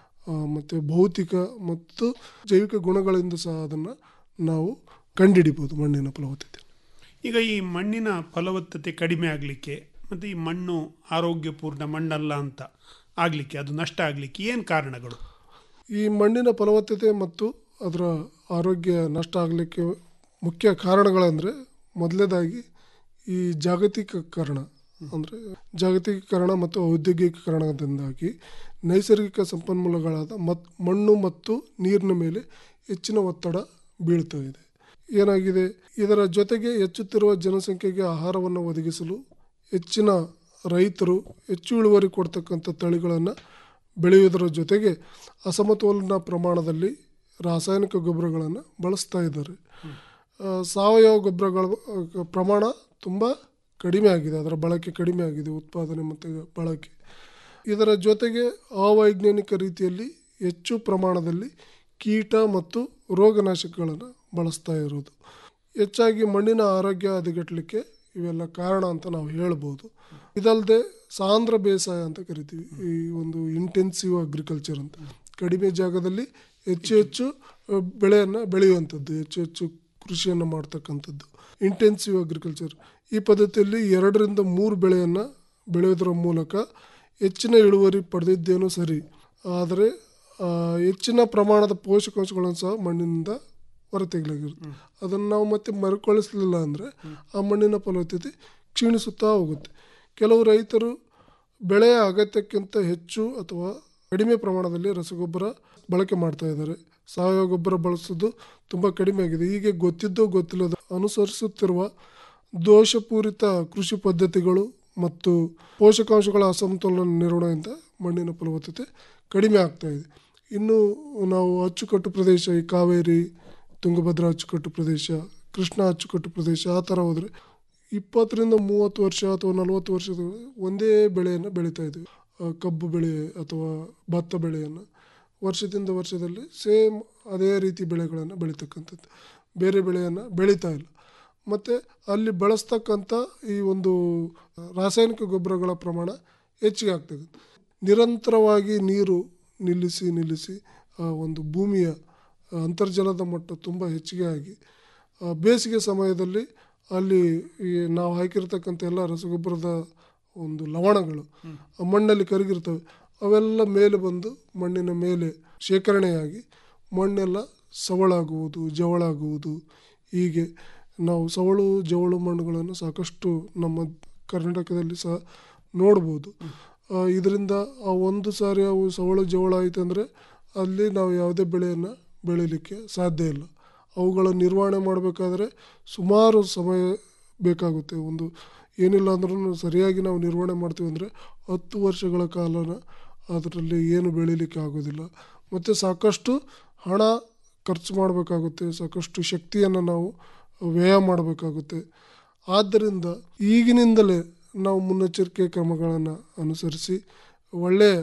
ಮತ್ತು ಭೌತಿಕ ಮತ್ತು ಜೈವಿಕ ಗುಣಗಳಿಂದ ಸಹ ಅದನ್ನು ನಾವು ಕಂಡುಹಿಡಿಬೋದು ಮಣ್ಣಿನ ಫಲವತ್ತತೆ ಈಗ ಈ ಮಣ್ಣಿನ ಫಲವತ್ತತೆ ಕಡಿಮೆ ಆಗಲಿಕ್ಕೆ ಮತ್ತು ಈ ಮಣ್ಣು ಆರೋಗ್ಯಪೂರ್ಣ ಮಣ್ಣಲ್ಲ ಅಂತ ಆಗಲಿಕ್ಕೆ ಅದು ನಷ್ಟ ಆಗಲಿಕ್ಕೆ ಏನು ಕಾರಣಗಳು ಈ ಮಣ್ಣಿನ ಫಲವತ್ತತೆ ಮತ್ತು ಅದರ ಆರೋಗ್ಯ ನಷ್ಟ ಆಗಲಿಕ್ಕೆ ಮುಖ್ಯ ಕಾರಣಗಳಂದರೆ ಮೊದಲನೇದಾಗಿ ಈ ಜಾಗತಿಕೀಕರಣ ಅಂದರೆ ಜಾಗತಿಕೀಕರಣ ಮತ್ತು ಔದ್ಯೋಗಿಕರಣದಿಂದಾಗಿ ನೈಸರ್ಗಿಕ ಸಂಪನ್ಮೂಲಗಳಾದ ಮತ್ ಮಣ್ಣು ಮತ್ತು ನೀರಿನ ಮೇಲೆ ಹೆಚ್ಚಿನ ಒತ್ತಡ ಬೀಳ್ತಾ ಇದೆ ಏನಾಗಿದೆ ಇದರ ಜೊತೆಗೆ ಹೆಚ್ಚುತ್ತಿರುವ ಜನಸಂಖ್ಯೆಗೆ ಆಹಾರವನ್ನು ಒದಗಿಸಲು ಹೆಚ್ಚಿನ ರೈತರು ಹೆಚ್ಚು ಇಳುವರಿ ಕೊಡ್ತಕ್ಕಂಥ ತಳಿಗಳನ್ನು ಬೆಳೆಯುವುದರ ಜೊತೆಗೆ ಅಸಮತೋಲನ ಪ್ರಮಾಣದಲ್ಲಿ ರಾಸಾಯನಿಕ ಗೊಬ್ಬರಗಳನ್ನು ಬಳಸ್ತಾ ಇದ್ದಾರೆ ಸಾವಯವ ಗೊಬ್ಬರಗಳ ಪ್ರಮಾಣ ತುಂಬ ಕಡಿಮೆ ಆಗಿದೆ ಅದರ ಬಳಕೆ ಕಡಿಮೆ ಆಗಿದೆ ಉತ್ಪಾದನೆ ಮತ್ತು ಬಳಕೆ ಇದರ ಜೊತೆಗೆ ಅವೈಜ್ಞಾನಿಕ ರೀತಿಯಲ್ಲಿ ಹೆಚ್ಚು ಪ್ರಮಾಣದಲ್ಲಿ ಕೀಟ ಮತ್ತು ರೋಗನಾಶಕಗಳನ್ನು ಬಳಸ್ತಾ ಇರೋದು ಹೆಚ್ಚಾಗಿ ಮಣ್ಣಿನ ಆರೋಗ್ಯ ಹದಗೆಟ್ಲಿಕ್ಕೆ ಇವೆಲ್ಲ ಕಾರಣ ಅಂತ ನಾವು ಹೇಳ್ಬೋದು ಇದಲ್ಲದೆ ಸಾಂದ್ರ ಬೇಸಾಯ ಅಂತ ಕರಿತೀವಿ ಈ ಒಂದು ಇಂಟೆನ್ಸಿವ್ ಅಗ್ರಿಕಲ್ಚರ್ ಅಂತ ಕಡಿಮೆ ಜಾಗದಲ್ಲಿ ಹೆಚ್ಚು ಹೆಚ್ಚು ಆ, ಬೆಳೆಯನ್ನು ಬೆಳೆಯುವಂಥದ್ದು ಹೆಚ್ಚು ಹೆಚ್ಚು ಕೃಷಿಯನ್ನು ಮಾಡ್ತಕ್ಕಂಥದ್ದು ಇಂಟೆನ್ಸಿವ್ ಅಗ್ರಿಕಲ್ಚರ್ ಈ ಪದ್ಧತಿಯಲ್ಲಿ ಎರಡರಿಂದ ಮೂರು ಬೆಳೆಯನ್ನು ಬೆಳೆಯೋದರ ಮೂಲಕ ಹೆಚ್ಚಿನ ಇಳುವರಿ ಪಡೆದಿದ್ದೇನೋ ಸರಿ ಆದರೆ ಆ, ಹೆಚ್ಚಿನ ಪ್ರಮಾಣದ ಪೋಷಕಾಂಶಗಳನ್ನು ಸಹ ಮಣ್ಣಿನಿಂದ ಹೊರತೆಗೆಯಲಾಗಿರುತ್ತೆ ಅದನ್ನು ನಾವು ಮತ್ತೆ ಮರುಕಳಿಸಲಿಲ್ಲ ಅಂದರೆ ಆ ಮಣ್ಣಿನ ಫಲವತ್ತತೆ ಕ್ಷೀಣಿಸುತ್ತಾ ಹೋಗುತ್ತೆ ಕೆಲವು ರೈತರು ಬೆಳೆಯ ಅಗತ್ಯಕ್ಕಿಂತ ಹೆಚ್ಚು ಅಥವಾ ಕಡಿಮೆ ಪ್ರಮಾಣದಲ್ಲಿ ರಸಗೊಬ್ಬರ ಬಳಕೆ ಮಾಡ್ತಾ ಇದ್ದಾರೆ ಸಾವಯವ ಗೊಬ್ಬರ ಬಳಸೋದು ತುಂಬ ಕಡಿಮೆ ಆಗಿದೆ ಹೀಗೆ ಗೊತ್ತಿದ್ದೋ ಗೊತ್ತಿಲ್ಲದ ಅನುಸರಿಸುತ್ತಿರುವ ದೋಷಪೂರಿತ ಕೃಷಿ ಪದ್ಧತಿಗಳು ಮತ್ತು ಪೋಷಕಾಂಶಗಳ ಅಸಮತೋಲನ ನಿರ್ವಹಣೆಯಿಂದ ಮಣ್ಣಿನ ಫಲವತ್ತತೆ ಕಡಿಮೆ ಆಗ್ತಾ ಇದೆ ಇನ್ನು ನಾವು ಅಚ್ಚುಕಟ್ಟು ಪ್ರದೇಶ ಈ ಕಾವೇರಿ ತುಂಗಭದ್ರಾ ಅಚ್ಚುಕಟ್ಟು ಪ್ರದೇಶ ಕೃಷ್ಣ ಅಚ್ಚುಕಟ್ಟು ಪ್ರದೇಶ ಆ ಥರ ಹೋದರೆ ಇಪ್ಪತ್ತರಿಂದ ಮೂವತ್ತು ವರ್ಷ ಅಥವಾ ನಲವತ್ತು ವರ್ಷದ ಒಂದೇ ಬೆಳೆಯನ್ನು ಬೆಳೀತಾ ಇದ್ದೀವಿ ಆ, ಕಬ್ಬು ಬೆಳೆ ಅಥವಾ ಭತ್ತ ಬೆಳೆಯನ್ನು ವರ್ಷದಿಂದ ವರ್ಷದಲ್ಲಿ ಸೇಮ್ ಅದೇ ರೀತಿ ಬೆಳೆಗಳನ್ನು ಬೆಳೀತಕ್ಕಂಥದ್ದು ಬೇರೆ ಬೆಳೆಯನ್ನು ಬೆಳೀತಾ ಇಲ್ಲ ಮತ್ತು ಅಲ್ಲಿ ಬಳಸ್ತಕ್ಕಂಥ ಈ ಒಂದು ರಾಸಾಯನಿಕ ಗೊಬ್ಬರಗಳ ಪ್ರಮಾಣ ಹೆಚ್ಚಿಗೆ ಆಗ್ತದೆ ನಿರಂತರವಾಗಿ ನೀರು ನಿಲ್ಲಿಸಿ ನಿಲ್ಲಿಸಿ ಆ ಒಂದು ಭೂಮಿಯ ಆ, ಅಂತರ್ಜಲದ ಮಟ್ಟ ತುಂಬ ಹೆಚ್ಚಿಗೆ ಆಗಿ ಆ, ಬೇಸಿಗೆ ಸಮಯದಲ್ಲಿ ಅಲ್ಲಿ ಈ ನಾವು ಹಾಕಿರ್ತಕ್ಕಂಥ ಎಲ್ಲ ರಸಗೊಬ್ಬರದ ಒಂದು ಲವಣಗಳು ಆ ಮಣ್ಣಲ್ಲಿ ಕರಗಿರ್ತವೆ ಅವೆಲ್ಲ ಮೇಲೆ ಬಂದು ಮಣ್ಣಿನ ಮೇಲೆ ಶೇಖರಣೆಯಾಗಿ ಮಣ್ಣೆಲ್ಲ ಸವಳಾಗುವುದು ಜವಳಾಗುವುದು ಹೀಗೆ ನಾವು ಸವಳು ಜವಳು ಮಣ್ಣುಗಳನ್ನು ಸಾಕಷ್ಟು ನಮ್ಮ ಕರ್ನಾಟಕದಲ್ಲಿ ಸಹ ನೋಡ್ಬೋದು ಇದರಿಂದ ಆ ಒಂದು ಸಾರಿ ಅವು ಸವಳು ಜವಳ ಆಯಿತಂದರೆ ಅಲ್ಲಿ ನಾವು ಯಾವುದೇ ಬೆಳೆಯನ್ನು ಬೆಳೀಲಿಕ್ಕೆ ಸಾಧ್ಯ ಇಲ್ಲ ಅವುಗಳ ನಿರ್ವಹಣೆ ಮಾಡಬೇಕಾದ್ರೆ ಸುಮಾರು ಸಮಯ ಬೇಕಾಗುತ್ತೆ ಒಂದು ಏನಿಲ್ಲ ಅಂದ್ರೂ ಸರಿಯಾಗಿ ನಾವು ನಿರ್ವಹಣೆ ಮಾಡ್ತೀವಿ ಅಂದರೆ ಹತ್ತು ವರ್ಷಗಳ ಕಾಲನ ಅದರಲ್ಲಿ ಏನು ಬೆಳೀಲಿಕ್ಕೆ ಆಗೋದಿಲ್ಲ ಮತ್ತು ಸಾಕಷ್ಟು ಹಣ ಖರ್ಚು ಮಾಡಬೇಕಾಗುತ್ತೆ ಸಾಕಷ್ಟು ಶಕ್ತಿಯನ್ನು ನಾವು ವ್ಯಯ ಮಾಡಬೇಕಾಗುತ್ತೆ ಆದ್ದರಿಂದ ಈಗಿನಿಂದಲೇ ನಾವು ಮುನ್ನೆಚ್ಚರಿಕೆ ಕ್ರಮಗಳನ್ನು ಅನುಸರಿಸಿ ಒಳ್ಳೆಯ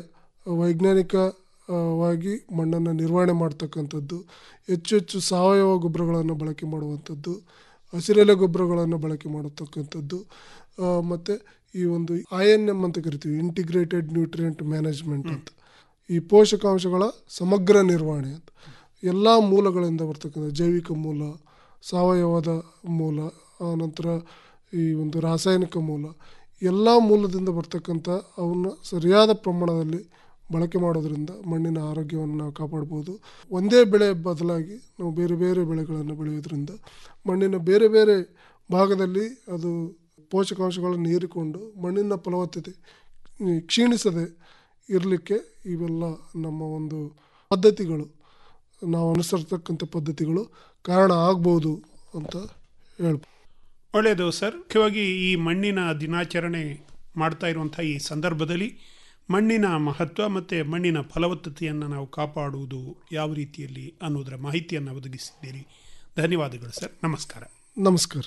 ವೈಜ್ಞಾನಿಕವಾಗಿ ಮಣ್ಣನ್ನು ನಿರ್ವಹಣೆ ಮಾಡ್ತಕ್ಕಂಥದ್ದು ಹೆಚ್ಚು ಹೆಚ್ಚು ಸಾವಯವ ಗೊಬ್ಬರಗಳನ್ನು ಬಳಕೆ ಮಾಡುವಂಥದ್ದು ಹಸಿರೆಲೆ ಗೊಬ್ಬರಗಳನ್ನು ಬಳಕೆ ಮಾಡತಕ್ಕಂಥದ್ದು ಮತ್ತು ಈ ಒಂದು ಐ ಎನ್ ಎಮ್ ಅಂತ ಕರಿತೀವಿ ಇಂಟಿಗ್ರೇಟೆಡ್ ನ್ಯೂಟ್ರಿಯೆಂಟ್ ಮ್ಯಾನೇಜ್ಮೆಂಟ್ ಅಂತ ಈ ಪೋಷಕಾಂಶಗಳ ಸಮಗ್ರ ನಿರ್ವಹಣೆ ಅಂತ ಎಲ್ಲ ಮೂಲಗಳಿಂದ ಬರ್ತಕ್ಕಂಥ ಜೈವಿಕ ಮೂಲ ಸಾವಯವದ ಮೂಲ ಆನಂತರ ಈ ಒಂದು ರಾಸಾಯನಿಕ ಮೂಲ ಎಲ್ಲ ಮೂಲದಿಂದ ಬರ್ತಕ್ಕಂಥ ಅವನ್ನ ಸರಿಯಾದ ಪ್ರಮಾಣದಲ್ಲಿ ಬಳಕೆ ಮಾಡೋದ್ರಿಂದ ಮಣ್ಣಿನ ಆರೋಗ್ಯವನ್ನು ನಾವು ಕಾಪಾಡ್ಬೋದು ಒಂದೇ ಬೆಳೆ ಬದಲಾಗಿ ನಾವು ಬೇರೆ ಬೇರೆ ಬೆಳೆಗಳನ್ನು ಬೆಳೆಯೋದ್ರಿಂದ ಮಣ್ಣಿನ ಬೇರೆ ಬೇರೆ ಭಾಗದಲ್ಲಿ ಅದು ಪೋಷಕಾಂಶಗಳನ್ನು ಹೀರಿಕೊಂಡು ಮಣ್ಣಿನ ಫಲವತ್ತತೆ ಈ ಕ್ಷೀಣಿಸದೆ ಇರಲಿಕ್ಕೆ ಇವೆಲ್ಲ ನಮ್ಮ ಒಂದು ಪದ್ಧತಿಗಳು ನಾವು ಅನುಸರಿಸ್ತಕ್ಕಂಥ ಪದ್ಧತಿಗಳು ಕಾರಣ ಆಗ್ಬೋದು ಅಂತ ಹೇಳ್ಬೋದು ಒಳ್ಳೆಯದು ಸರ್ ಮುಖ್ಯವಾಗಿ ಈ ಮಣ್ಣಿನ ದಿನಾಚರಣೆ ಮಾಡ್ತಾ ಇರುವಂಥ ಈ ಸಂದರ್ಭದಲ್ಲಿ ಮಣ್ಣಿನ ಮಹತ್ವ ಮತ್ತು ಮಣ್ಣಿನ ಫಲವತ್ತತೆಯನ್ನು ನಾವು ಕಾಪಾಡುವುದು ಯಾವ ರೀತಿಯಲ್ಲಿ ಅನ್ನೋದರ ಮಾಹಿತಿಯನ್ನು ಒದಗಿಸಿದ್ದೀರಿ ಧನ್ಯವಾದಗಳು ಸರ್ ನಮಸ್ಕಾರ ನಮಸ್ಕಾರ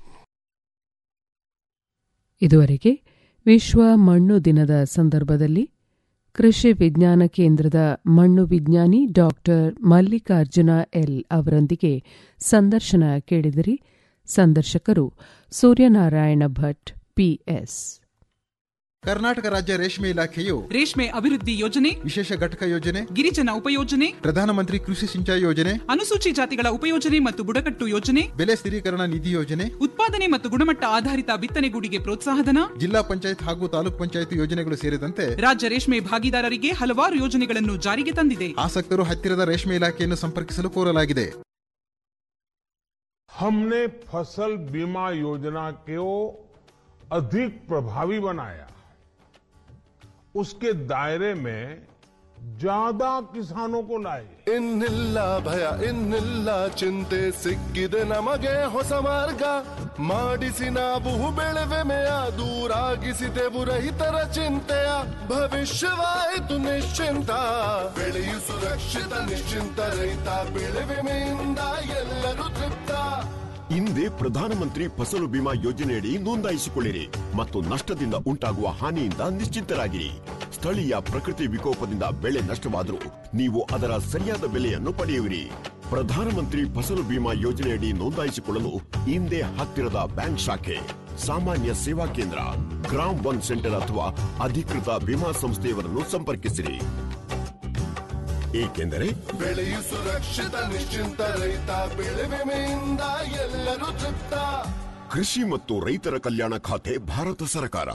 ಇದುವರೆಗೆ ವಿಶ್ವ ಮಣ್ಣು ದಿನದ ಸಂದರ್ಭದಲ್ಲಿ ಕೃಷಿ ವಿಜ್ಞಾನ ಕೇಂದ್ರದ ಮಣ್ಣು ವಿಜ್ಞಾನಿ ಡಾಕ್ಟರ್ ಮಲ್ಲಿಕಾರ್ಜುನ ಎಲ್ ಅವರೊಂದಿಗೆ ಸಂದರ್ಶನ ಕೇಳಿದಿರಿ ಸಂದರ್ಶಕರು ಸೂರ್ಯನಾರಾಯಣ ಭಟ್ ಪಿಎಸ್ ಕರ್ನಾಟಕ ರಾಜ್ಯ ರೇಷ್ಮೆ ಇಲಾಖೆಯು ರೇಷ್ಮೆ ಅಭಿವೃದ್ಧಿ ಯೋಜನೆ ವಿಶೇಷ ಘಟಕ ಯೋಜನೆ ಗಿರಿಜನ ಉಪಯೋಜನೆ ಪ್ರಧಾನಮಂತ್ರಿ ಕೃಷಿ ಸಿಂಚಾಯಿ ಯೋಜನೆ ಅನುಸೂಚಿ ಜಾತಿಗಳ ಉಪಯೋಜನೆ ಮತ್ತು ಬುಡಕಟ್ಟು ಯೋಜನೆ ಬೆಲೆ ಸ್ಥಿರೀಕರಣ ನಿಧಿ ಯೋಜನೆ ಉತ್ಪಾದನೆ ಮತ್ತು ಗುಣಮಟ್ಟ ಆಧಾರಿತ ಬಿತ್ತನೆಗೂಡಿಗೆ ಪ್ರೋತ್ಸಾಹಧನ ಜಿಲ್ಲಾ ಪಂಚಾಯತ್ ಹಾಗೂ ತಾಲೂಕ್ ಪಂಚಾಯತ್ ಯೋಜನೆಗಳು ಸೇರಿದಂತೆ ರಾಜ್ಯ ರೇಷ್ಮೆ ಭಾಗಿದಾರರಿಗೆ ಹಲವಾರು ಯೋಜನೆಗಳನ್ನು ಜಾರಿಗೆ ತಂದಿದೆ ಆಸಕ್ತರು ಹತ್ತಿರದ ರೇಷ್ಮೆ ಇಲಾಖೆಯನ್ನು ಸಂಪರ್ಕಿಸಲು ಕೋರಲಾಗಿದೆ हमने फसल बीमा योजना को अधिक प्रभावी बनाया उसके दायरे में ज्यादा किसानों को लाए ಇನ್ನಿಲ್ಲ ಭಯ ಇನ್ನಿಲ್ಲ ಚಿಂತೆ ಸಿಕ್ಕಿದೆ ನಮಗೆ ಹೊಸ ಮಾರ್ಗ ಮಾಡಿಸಿ ನಾವು ಬೆಳೆವೆಮೆಯ ದೂರಾಗಿಸಿದೆವು ರೈತರ ಚಿಂತೆಯ ಭವಿಷ್ಯವಾಯಿತು ನಿಶ್ಚಿಂತ ಬೆಳೆಯು ಸುರಕ್ಷಿತ ನಿಶ್ಚಿಂತ ರೈತ ಬೆಳೆವೆಮೆಯಿಂದ ಎಲ್ಲರೂ ತೃಪ್ತ ಹಿಂದೆ ಪ್ರಧಾನಮಂತ್ರಿ ಫಸಲು ಬಿಮಾ ಯೋಜನೆಯಡಿ ನೋಂದಾಯಿಸಿಕೊಳ್ಳಿರಿ ಮತ್ತು ನಷ್ಟದಿಂದ ಉಂಟಾಗುವ ಹಾನಿಯಿಂದ ನಿಶ್ಚಿಂತರಾಗಿರಿ ಸ್ಥಳೀಯ ಪ್ರಕೃತಿ ವಿಕೋಪದಿಂದ ಬೆಳೆ ನಷ್ಟವಾದರೂ ನೀವು ಅದರ ಸರಿಯಾದ ಬೆಲೆಯನ್ನು ಪಡೆಯುವಿರಿ ಪ್ರಧಾನಮಂತ್ರಿ ಫಸಲು ಬಿಮಾ ಯೋಜನೆಯಡಿ ನೋಂದಾಯಿಸಿಕೊಳ್ಳಲು ಹಿಂದೆ ಹತ್ತಿರದ ಬ್ಯಾಂಕ್ ಶಾಖೆ ಸಾಮಾನ್ಯ ಸೇವಾ ಕೇಂದ್ರ ಗ್ರಾಮ್ ಒನ್ ಸೆಂಟರ್ ಅಥವಾ ಅಧಿಕೃತ ವಿಮಾ ಸಂಸ್ಥೆಯವರನ್ನು ಸಂಪರ್ಕಿಸಿರಿ ಏಕೆಂದರೆ ಬೆಳೆಯು ಸುರಕ್ಷಿತ ನಿಶ್ಚಿಂತ ರೈತ ಬೆಳೆ ವಿಮೆಯಿಂದ ಎಲ್ಲರೂ ತೃಪ್ತ ಕೃಷಿ ಮತ್ತು ರೈತರ ಕಲ್ಯಾಣ ಖಾತೆ ಭಾರತ ಸರ್ಕಾರ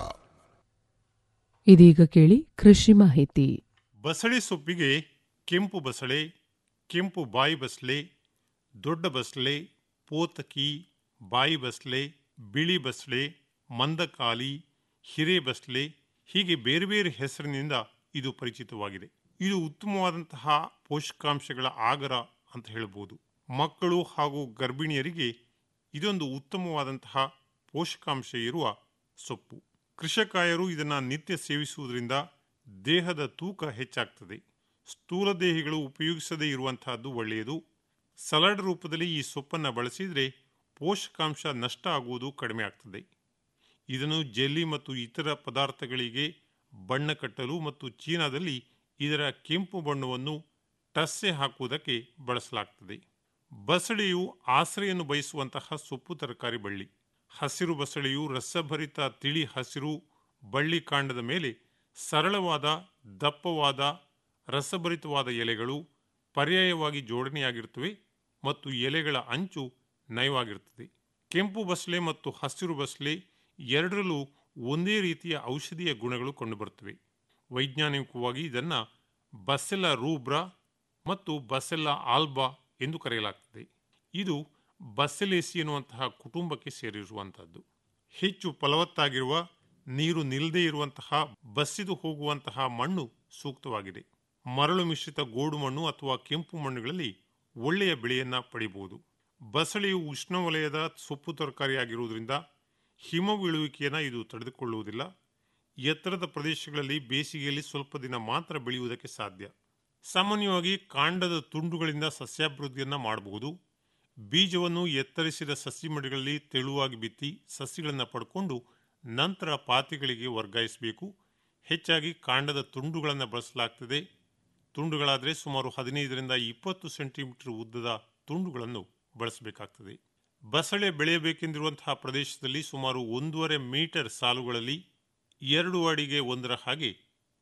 ಇದೀಗ ಕೇಳಿ ಕೃಷಿ ಮಾಹಿತಿ ಬಸಳೆ ಸೊಪ್ಪಿಗೆ ಕೆಂಪು ಬಸಳೆ ಕೆಂಪು ಬಾಯಿ ಬಸಳೆ ದೊಡ್ಡ ಬಸಳೆ ಪೋತಕಿ ಬಾಯಿ ಬಸಳೆ ಬಿಳಿ ಬಸಳೆ ಮಂದಕಾಲಿ ಹಿರೇ ಬಸಳೆ ಹೀಗೆ ಬೇರೆ ಬೇರೆ ಹೆಸರಿನಿಂದ ಇದು ಪರಿಚಿತವಾಗಿದೆ ಇದು ಉತ್ತಮವಾದಂತಹ ಪೋಷಕಾಂಶಗಳ ಆಗರ ಅಂತ ಹೇಳ್ಬೋದು ಮಕ್ಕಳು ಹಾಗೂ ಗರ್ಭಿಣಿಯರಿಗೆ ಇದೊಂದು ಉತ್ತಮವಾದಂತಹ ಪೋಷಕಾಂಶ ಇರುವ ಸೊಪ್ಪು ಕೃಷಕಾಯರು ಇದನ್ನು ನಿತ್ಯ ಸೇವಿಸುವುದರಿಂದ ದೇಹದ ತೂಕ ಹೆಚ್ಚಾಗ್ತದೆ ಸ್ಥೂಲ ದೇಹಿಗಳು ಉಪಯೋಗಿಸದೇ ಇರುವಂತಹದ್ದು ಒಳ್ಳೆಯದು ಸಲಾಡ್ ರೂಪದಲ್ಲಿ ಈ ಸೊಪ್ಪನ್ನು ಬಳಸಿದರೆ ಪೋಷಕಾಂಶ ನಷ್ಟ ಆಗುವುದು ಕಡಿಮೆ ಆಗ್ತದೆ ಇದನ್ನು ಜೆಲ್ಲಿ ಮತ್ತು ಇತರ ಪದಾರ್ಥಗಳಿಗೆ ಬಣ್ಣ ಕಟ್ಟಲು ಮತ್ತು ಚೀನಾದಲ್ಲಿ ಇದರ ಕೆಂಪು ಬಣ್ಣವನ್ನು ಟಸ್ಸೆ ಹಾಕುವುದಕ್ಕೆ ಬಳಸಲಾಗ್ತದೆ ಬಸಳೆಯು ಆಸರೆಯನ್ನು ಬಯಸುವಂತಹ ಸೊಪ್ಪು ತರಕಾರಿ ಬಳ್ಳಿ ಹಸಿರು ಬಸಳೆಯು ರಸಭರಿತ ತಿಳಿ ಹಸಿರು ಬಳ್ಳಿ ಕಾಂಡದ ಮೇಲೆ ಸರಳವಾದ ದಪ್ಪವಾದ ರಸಭರಿತವಾದ ಎಲೆಗಳು ಪರ್ಯಾಯವಾಗಿ ಜೋಡಣೆಯಾಗಿರುತ್ತವೆ ಮತ್ತು ಎಲೆಗಳ ಅಂಚು ನಯವಾಗಿರುತ್ತದೆ ಕೆಂಪು ಬಸಳೆ ಮತ್ತು ಹಸಿರು ಬಸಳೆ ಎರಡರಲ್ಲೂ ಒಂದೇ ರೀತಿಯ ಔಷಧೀಯ ಗುಣಗಳು ಕಂಡುಬರುತ್ತವೆ ವೈಜ್ಞಾನಿಕವಾಗಿ ಇದನ್ನು ಬಸೆಲ್ಲ ರೂಬ್ರಾ ಮತ್ತು ಬಸೆಲ್ಲ ಆಲ್ಬಾ ಎಂದು ಕರೆಯಲಾಗ್ತದೆ ಇದು ಬಸೆಲೇಸಿ ಎನ್ನುವಂತಹ ಕುಟುಂಬಕ್ಕೆ ಸೇರಿರುವಂತಹದ್ದು ಹೆಚ್ಚು ಫಲವತ್ತಾಗಿರುವ ನೀರು ನಿಲ್ಲದೇ ಇರುವಂತಹ ಬಸಿದು ಹೋಗುವಂತಹ ಮಣ್ಣು ಸೂಕ್ತವಾಗಿದೆ ಮರಳು ಮಿಶ್ರಿತ ಗೋಡು ಮಣ್ಣು ಅಥವಾ ಕೆಂಪು ಮಣ್ಣುಗಳಲ್ಲಿ ಒಳ್ಳೆಯ ಬೆಳೆಯನ್ನ ಪಡೆಯಬಹುದು ಬಸಳೆಯು ಉಷ್ಣವಲಯದ ಸೊಪ್ಪು ತರಕಾರಿಯಾಗಿರುವುದರಿಂದ ಹಿಮ ಬೀಳುವಿಕೆಯನ್ನು ಇದು ತಡೆದುಕೊಳ್ಳುವುದಿಲ್ಲ ಎತ್ತರದ ಪ್ರದೇಶಗಳಲ್ಲಿ ಬೇಸಿಗೆಯಲ್ಲಿ ಸ್ವಲ್ಪ ದಿನ ಮಾತ್ರ ಬೆಳೆಯುವುದಕ್ಕೆ ಸಾಧ್ಯ ಸಾಮಾನ್ಯವಾಗಿ ಕಾಂಡದ ತುಂಡುಗಳಿಂದ ಸಸ್ಯಾಭಿವೃದ್ಧಿಯನ್ನು ಮಾಡಬಹುದು ಬೀಜವನ್ನು ಎತ್ತರಿಸಿದ ಸಸಿ ಮಡಿಗಳಲ್ಲಿ ತೆಳುವಾಗಿ ಬಿತ್ತಿ ಸಸಿಗಳನ್ನು ಪಡ್ಕೊಂಡು ನಂತರ ಪಾತಿಗಳಿಗೆ ವರ್ಗಾಯಿಸಬೇಕು ಹೆಚ್ಚಾಗಿ ಕಾಂಡದ ತುಂಡುಗಳನ್ನು ಬಳಸಲಾಗ್ತದೆ ತುಂಡುಗಳಾದರೆ ಸುಮಾರು ಹದಿನೈದರಿಂದ ಇಪ್ಪತ್ತು ಸೆಂಟಿಮೀಟರ್ ಉದ್ದದ ತುಂಡುಗಳನ್ನು ಬಳಸಬೇಕಾಗ್ತದೆ ಬಸಳೆ ಬೆಳೆಯಬೇಕೆಂದಿರುವಂತಹ ಪ್ರದೇಶದಲ್ಲಿ ಸುಮಾರು ಒಂದೂವರೆ ಮೀಟರ್ ಸಾಲುಗಳಲ್ಲಿ ಎರಡು ಅಡಿಗೆ ಒಂದರ ಹಾಗೆ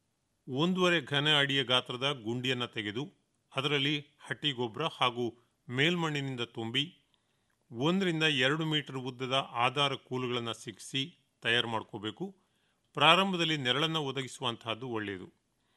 ಒಂದೂವರೆ ಘನ ಅಡಿಯ ಗಾತ್ರದ ಗುಂಡಿಯನ್ನು ತೆಗೆದು ಅದರಲ್ಲಿ ಹಟ್ಟಿ ಗೊಬ್ಬರ ಹಾಗೂ ಮೇಲ್ಮಣ್ಣಿನಿಂದ ತುಂಬಿ ಒಂದರಿಂದ ಎರಡು ಮೀಟರ್ ಉದ್ದದ ಆಧಾರ ಕೂಲುಗಳನ್ನು ಸಿಕ್ಕಿಸಿ ತಯಾರು ಮಾಡ್ಕೋಬೇಕು ಪ್ರಾರಂಭದಲ್ಲಿ ನೆರಳನ್ನು ಒದಗಿಸುವಂತಹದ್ದು ಒಳ್ಳೆಯದು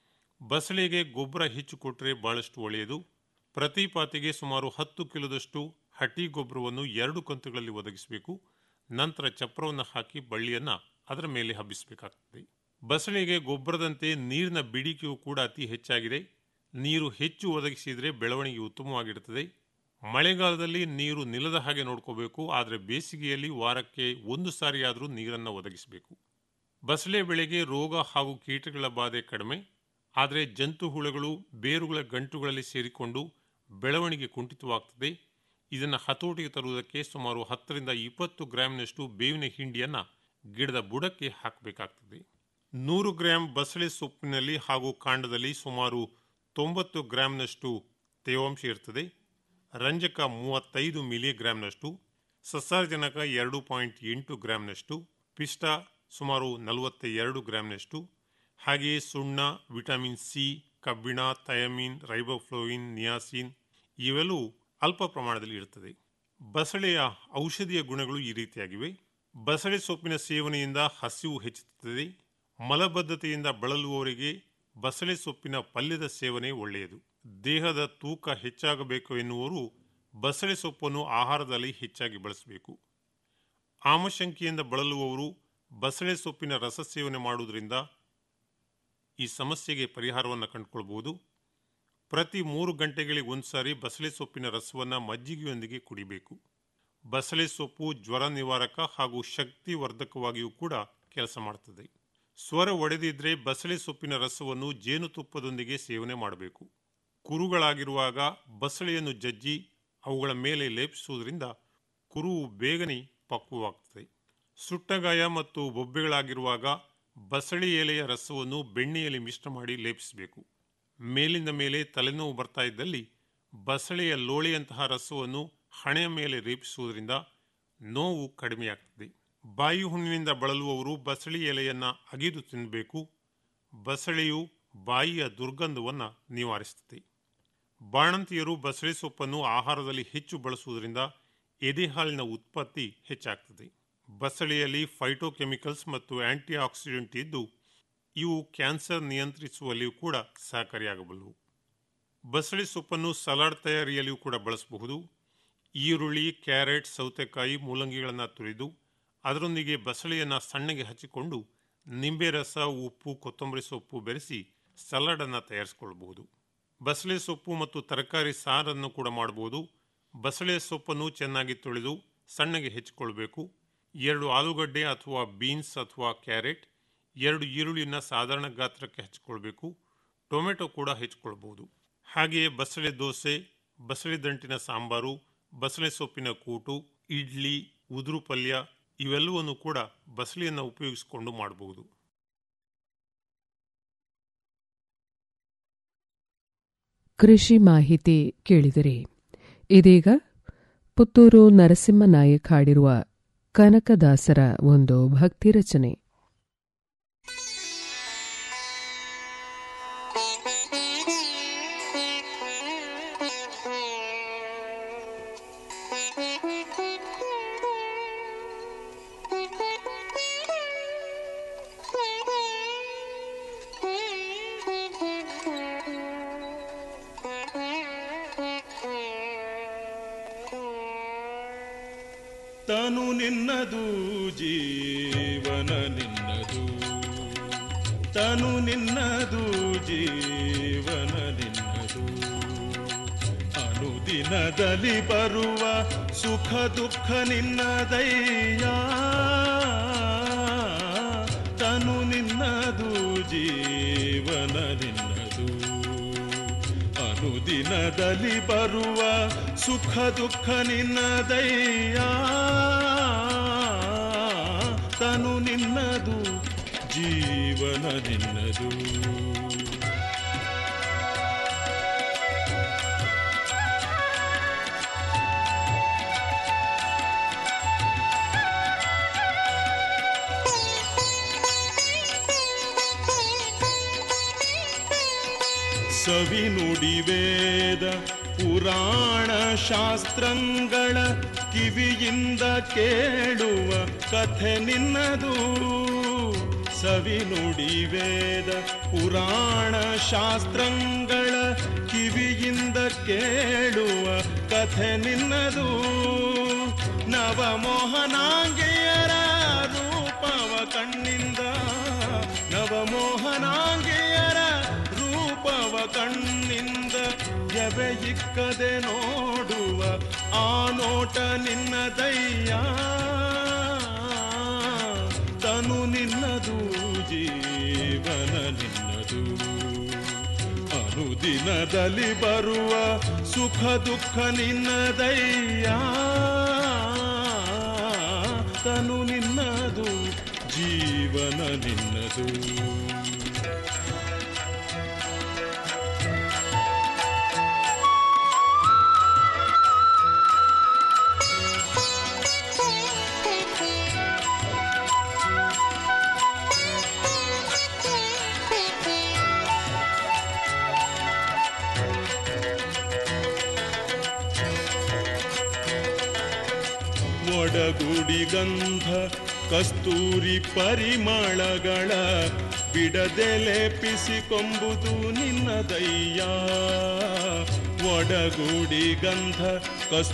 ಬಸಳೆಗೆ ಗೊಬ್ಬರ ಹೆಚ್ಚು ಕೊಟ್ಟರೆ ಬಹಳಷ್ಟು ಒಳ್ಳೆಯದು ಪ್ರತಿ ಪಾತಿಗೆ ಸುಮಾರು ಹತ್ತು ಕಿಲೋದಷ್ಟು ಹಟ್ಟಿ ಗೊಬ್ಬರವನ್ನು ಎರಡು ಕಂತುಗಳಲ್ಲಿ ಒದಗಿಸಬೇಕು ನಂತರ ಚಪ್ರವನ್ನು ಹಾಕಿ ಬಳ್ಳಿಯನ್ನು ಅದರ ಮೇಲೆ ಹಬ್ಬಿಸಬೇಕಾಗ್ತದೆ ಬಸಳೆಗೆ ಗೊಬ್ಬರದಂತೆ ನೀರಿನ ಬಿಡಿಕೆಯೂ ಕೂಡ ಅತಿ ಹೆಚ್ಚಾಗಿದೆ ನೀರು ಹೆಚ್ಚು ಒದಗಿಸಿದರೆ ಬೆಳವಣಿಗೆ ಉತ್ತಮವಾಗಿರುತ್ತದೆ ಮಳೆಗಾಲದಲ್ಲಿ ನೀರು ನಿಲ್ಲದ ಹಾಗೆ ನೋಡ್ಕೋಬೇಕು ಆದರೆ ಬೇಸಿಗೆಯಲ್ಲಿ ವಾರಕ್ಕೆ ಒಂದು ಸಾರಿಯಾದರೂ ನೀರನ್ನು ಒದಗಿಸಬೇಕು ಬಸಳೆ ಬೆಳೆಗೆ ರೋಗ ಹಾಗೂ ಕೀಟಗಳ ಬಾಧೆ ಕಡಿಮೆ ಆದರೆ ಜಂತು ಹುಳುಗಳು ಬೇರುಗಳ ಗಂಟುಗಳಲ್ಲಿ ಸೇರಿಕೊಂಡು ಬೆಳವಣಿಗೆ ಕುಂಠಿತವಾಗ್ತದೆ ಇದನ್ನು ಹತೋಟಿಗೆ ತರುವುದಕ್ಕೆ ಸುಮಾರು ಹತ್ತರಿಂದ ಇಪ್ಪತ್ತು ಗ್ರಾಂನಷ್ಟು ಬೇವಿನ ಹಿಂಡಿಯನ್ನು ಗಿಡದ ಬುಡಕ್ಕೆ ಹಾಕಬೇಕಾಗ್ತದೆ ನೂರು ಗ್ರಾಂ ಬಸಳೆ ಸೊಪ್ಪಿನಲ್ಲಿ ಹಾಗೂ ಕಾಂಡದಲ್ಲಿ ಸುಮಾರು ತೊಂಬತ್ತು ಗ್ರಾಂನಷ್ಟು ತೇವಾಂಶ ಇರ್ತದೆ ರಂಜಕ ಮೂವತ್ತೈದು ಮಿಲಿಗ್ರಾಂನಷ್ಟು ಸಸ್ಸಾರಜನಕ ಎರಡು ಪಾಯಿಂಟ್ ಎಂಟು ಗ್ರಾಂನಷ್ಟು ಪಿಷ್ಟ ಸುಮಾರು ನಲವತ್ತ ಎರಡು ಗ್ರಾಂನಷ್ಟು ಹಾಗೆಯೇ ಸುಣ್ಣ ವಿಟಮಿನ್ ಸಿ ಕಬ್ಬಿಣ ಥಯಮಿನ್ ರೈಬೋಫ್ಲೋಯಿನ್ ನಿಯಾಸಿನ್ ಇವೆಲ್ಲವೂ ಅಲ್ಪ ಪ್ರಮಾಣದಲ್ಲಿ ಇರುತ್ತದೆ ಬಸಳೆಯ ಔಷಧೀಯ ಗುಣಗಳು ಈ ರೀತಿಯಾಗಿವೆ ಬಸಳೆ ಸೊಪ್ಪಿನ ಸೇವನೆಯಿಂದ ಹಸಿವು ಹೆಚ್ಚುತ್ತದೆ ಮಲಬದ್ಧತೆಯಿಂದ ಬಳಲುವವರಿಗೆ ಬಸಳೆ ಸೊಪ್ಪಿನ ಪಲ್ಯದ ಸೇವನೆ ಒಳ್ಳೆಯದು ದೇಹದ ತೂಕ ಹೆಚ್ಚಾಗಬೇಕು ಎನ್ನುವರು ಬಸಳೆ ಸೊಪ್ಪನ್ನು ಆಹಾರದಲ್ಲಿ ಹೆಚ್ಚಾಗಿ ಬಳಸಬೇಕು ಆಮಶಂಕೆಯಿಂದ ಬಳಲುವವರು ಬಸಳೆ ಸೊಪ್ಪಿನ ರಸ ಸೇವನೆ ಮಾಡುವುದರಿಂದ ಈ ಸಮಸ್ಯೆಗೆ ಪರಿಹಾರವನ್ನು ಕಂಡುಕೊಳ್ಬಹುದು ಪ್ರತಿ ಮೂರು ಗಂಟೆಗಳಿಗೆ ಒಂದ್ಸಾರಿ ಬಸಳೆ ಸೊಪ್ಪಿನ ರಸವನ್ನು ಮಜ್ಜಿಗೆಯೊಂದಿಗೆ ಕುಡಿಬೇಕು ಬಸಳೆ ಸೊಪ್ಪು ಜ್ವರ ನಿವಾರಕ ಹಾಗೂ ಶಕ್ತಿ ವರ್ಧಕವಾಗಿಯೂ ಕೂಡ ಕೆಲಸ ಮಾಡುತ್ತದೆ ಸ್ವರ ಒಡೆದಿದ್ರೆ ಬಸಳೆ ಸೊಪ್ಪಿನ ರಸವನ್ನು ಜೇನುತುಪ್ಪದೊಂದಿಗೆ ಸೇವನೆ ಮಾಡಬೇಕು ಕುರುಗಳಾಗಿರುವಾಗ ಬಸಳೆಯನ್ನು ಜಜ್ಜಿ ಅವುಗಳ ಮೇಲೆ ಲೇಪಿಸುವುದರಿಂದ ಕುರುವು ಬೇಗನೆ ಪಕ್ವವಾಗ್ತದೆ ಸುಟ್ಟಗಾಯ ಮತ್ತು ಬೊಬ್ಬೆಗಳಾಗಿರುವಾಗ ಬಸಳೆ ಎಲೆಯ ರಸವನ್ನು ಬೆಣ್ಣೆಯಲ್ಲಿ ಮಿಶ್ರ ಮಾಡಿ ಲೇಪಿಸಬೇಕು ಮೇಲಿಂದ ಮೇಲೆ ತಲೆನೋವು ಬರ್ತಾ ಇದ್ದಲ್ಲಿ ಬಸಳೆಯ ಲೋಳೆಯಂತಹ ರಸವನ್ನು ಹಣೆಯ ಮೇಲೆ ಲೇಪಿಸುವುದರಿಂದ ನೋವು ಕಡಿಮೆಯಾಗ್ತದೆ ಬಾಯಿ ಹುಣ್ಣಿನಿಂದ ಬಳಲುವವರು ಬಸಳೆ ಎಲೆಯನ್ನ ಅಗಿದು ತಿನ್ನಬೇಕು ಬಸಳೆಯು ಬಾಯಿಯ ದುರ್ಗಂಧವನ್ನು ನಿವಾರಿಸುತ್ತದೆ ಬಾಣಂತಿಯರು ಬಸಳೆ ಸೊಪ್ಪನ್ನು ಆಹಾರದಲ್ಲಿ ಹೆಚ್ಚು ಬಳಸುವುದರಿಂದ ಎದೆಹಾಲಿನ ಉತ್ಪತ್ತಿ ಹೆಚ್ಚಾಗ್ತದೆ ಬಸಳೆಯಲ್ಲಿ ಫೈಟೋಕೆಮಿಕಲ್ಸ್ ಮತ್ತು ಆಂಟಿ ಆಕ್ಸಿಡೆಂಟ್ ಇದ್ದು ಇವು ಕ್ಯಾನ್ಸರ್ ನಿಯಂತ್ರಿಸುವಲ್ಲಿಯೂ ಕೂಡ ಸಹಕಾರಿಯಾಗಬಲ್ಲವು ಬಸಳೆ ಸೊಪ್ಪನ್ನು ಸಲಾಡ್ ತಯಾರಿಯಲ್ಲಿಯೂ ಕೂಡ ಬಳಸಬಹುದು ಈರುಳ್ಳಿ ಕ್ಯಾರೆಟ್ ಸೌತೆಕಾಯಿ ಮೂಲಂಗಿಗಳನ್ನು ತುರಿದು ಅದರೊಂದಿಗೆ ಬಸಳೆಯನ್ನು ಸಣ್ಣಗೆ ಹಚ್ಚಿಕೊಂಡು ನಿಂಬೆ ರಸ ಉಪ್ಪು ಕೊತ್ತಂಬರಿ ಸೊಪ್ಪು ಬೆರೆಸಿ ಸಲಾಡನ್ನು ತಯಾರಿಸಿಕೊಳ್ಳಬಹುದು ಬಸಳೆ ಸೊಪ್ಪು ಮತ್ತು ತರಕಾರಿ ಸಾರನ್ನು ಕೂಡ ಮಾಡಬಹುದು ಬಸಳೆ ಸೊಪ್ಪನ್ನು ಚೆನ್ನಾಗಿ ತೊಳೆದು ಸಣ್ಣಗೆ ಹೆಚ್ಚಿಕೊಳ್ಬೇಕು ಎರಡು ಆಲೂಗಡ್ಡೆ ಅಥವಾ ಬೀನ್ಸ್ ಅಥವಾ ಕ್ಯಾರೆಟ್ ಎರಡು ಈರುಳ್ಳಿನ ಸಾಧಾರಣ ಗಾತ್ರಕ್ಕೆ ಹಚ್ಕೊಳ್ಬೇಕು ಟೊಮೆಟೊ ಕೂಡ ಹೆಚ್ಚಿಕೊಳ್ಬಹುದು ಹಾಗೆಯೇ ಬಸಳೆ ದೋಸೆ ಬಸಳೆ ದಂಟಿನ ಸಾಂಬಾರು ಬಸಳೆ ಸೊಪ್ಪಿನ ಕೂಟು ಇಡ್ಲಿ ಉದುರು ಪಲ್ಯ ಇವೆಲ್ಲವನ್ನು ಕೂಡ ಬಸಳೆಯನ್ನು ಉಪಯೋಗಿಸಿಕೊಂಡು ಮಾಡಬಹುದು ಕೃಷಿ ಮಾಹಿತಿ ಕೇಳಿದಿರಿ ಇದೀಗ ಪುತ್ತೂರು ನರಸಿಂಹನಾಯಕ್ ಹಾಡಿರುವ ಕನಕದಾಸರ ಒಂದು ಭಕ್ತಿ ರಚನೆ ತನು ನಿನ್ನದು ಜೀವನ ನಿನ್ನದು ತನು ನಿನ್ನದು ಜೀವನ ನಿನ್ನದು ಅನುದಿನದಲ್ಲಿ ಬರುವ ಸುಖ ದುಃಖ ನಿನ್ನದಯ್ಯ ತನು ನಿನ್ನದು ಜೀವನ ನಿನ್ನದು ಅನುದಿನದಲ್ಲಿ ಬರುವ ಸುಖ ದುಃಖ ನಿನ್ನದಯ್ಯ ತನು ನಿನ್ನದು ಜೀವನ ನಿನ್ನದು ಸವಿ ನುಡಿ ವೇದ ಪುರಾಣ ಶಾಸ್ತ್ರಗಳ ಕಿವಿಯಿಂದ ಕೇಳುವ ಕಥೆ ನಿನ್ನದು ಸವಿ ನುಡಿ ವೇದ ಪುರಾಣ ಶಾಸ್ತ್ರಗಳ ಕಿವಿಯಿಂದ ಕೇಳುವ ಕಥೆ ನಿನ್ನದು ನವಮೋಹನಾಂಗೆಯರ ರೂಪವ ಕಣ್ಣಿಂದ ನವಮೋಹನಾಂಗೆಯರ ರೂಪವ ಕಣ್ಣಿಂದ ಎವೆ ಇಕ್ಕದೆ ನೋಡುವ ಆ ನೋಟ ನಿನ್ನದಯ್ಯ ತನು ನಿನ್ನದು ಜೀವನ ನಿನ್ನದು ಅನುದಿನದಲ್ಲಿ ಬರುವ ಸುಖ ದುಃಖ ನಿನ್ನದಯ್ಯ ತನು ನಿನ್ನದು ಜೀವನ ನಿನ್ನದು ಒಡಗುಡಿ ಗಂಧ ಕಸ್ತೂರಿ ಪರಿಮಳಗಳ ಬಿಡದೆ ಲೇಪಿಸಿಕೊಂಬುದು ನಿನ್ನದಯ್ಯ ಒಡಗುಡಿ ಗಂಧ ಕಸ್ತೂರಿ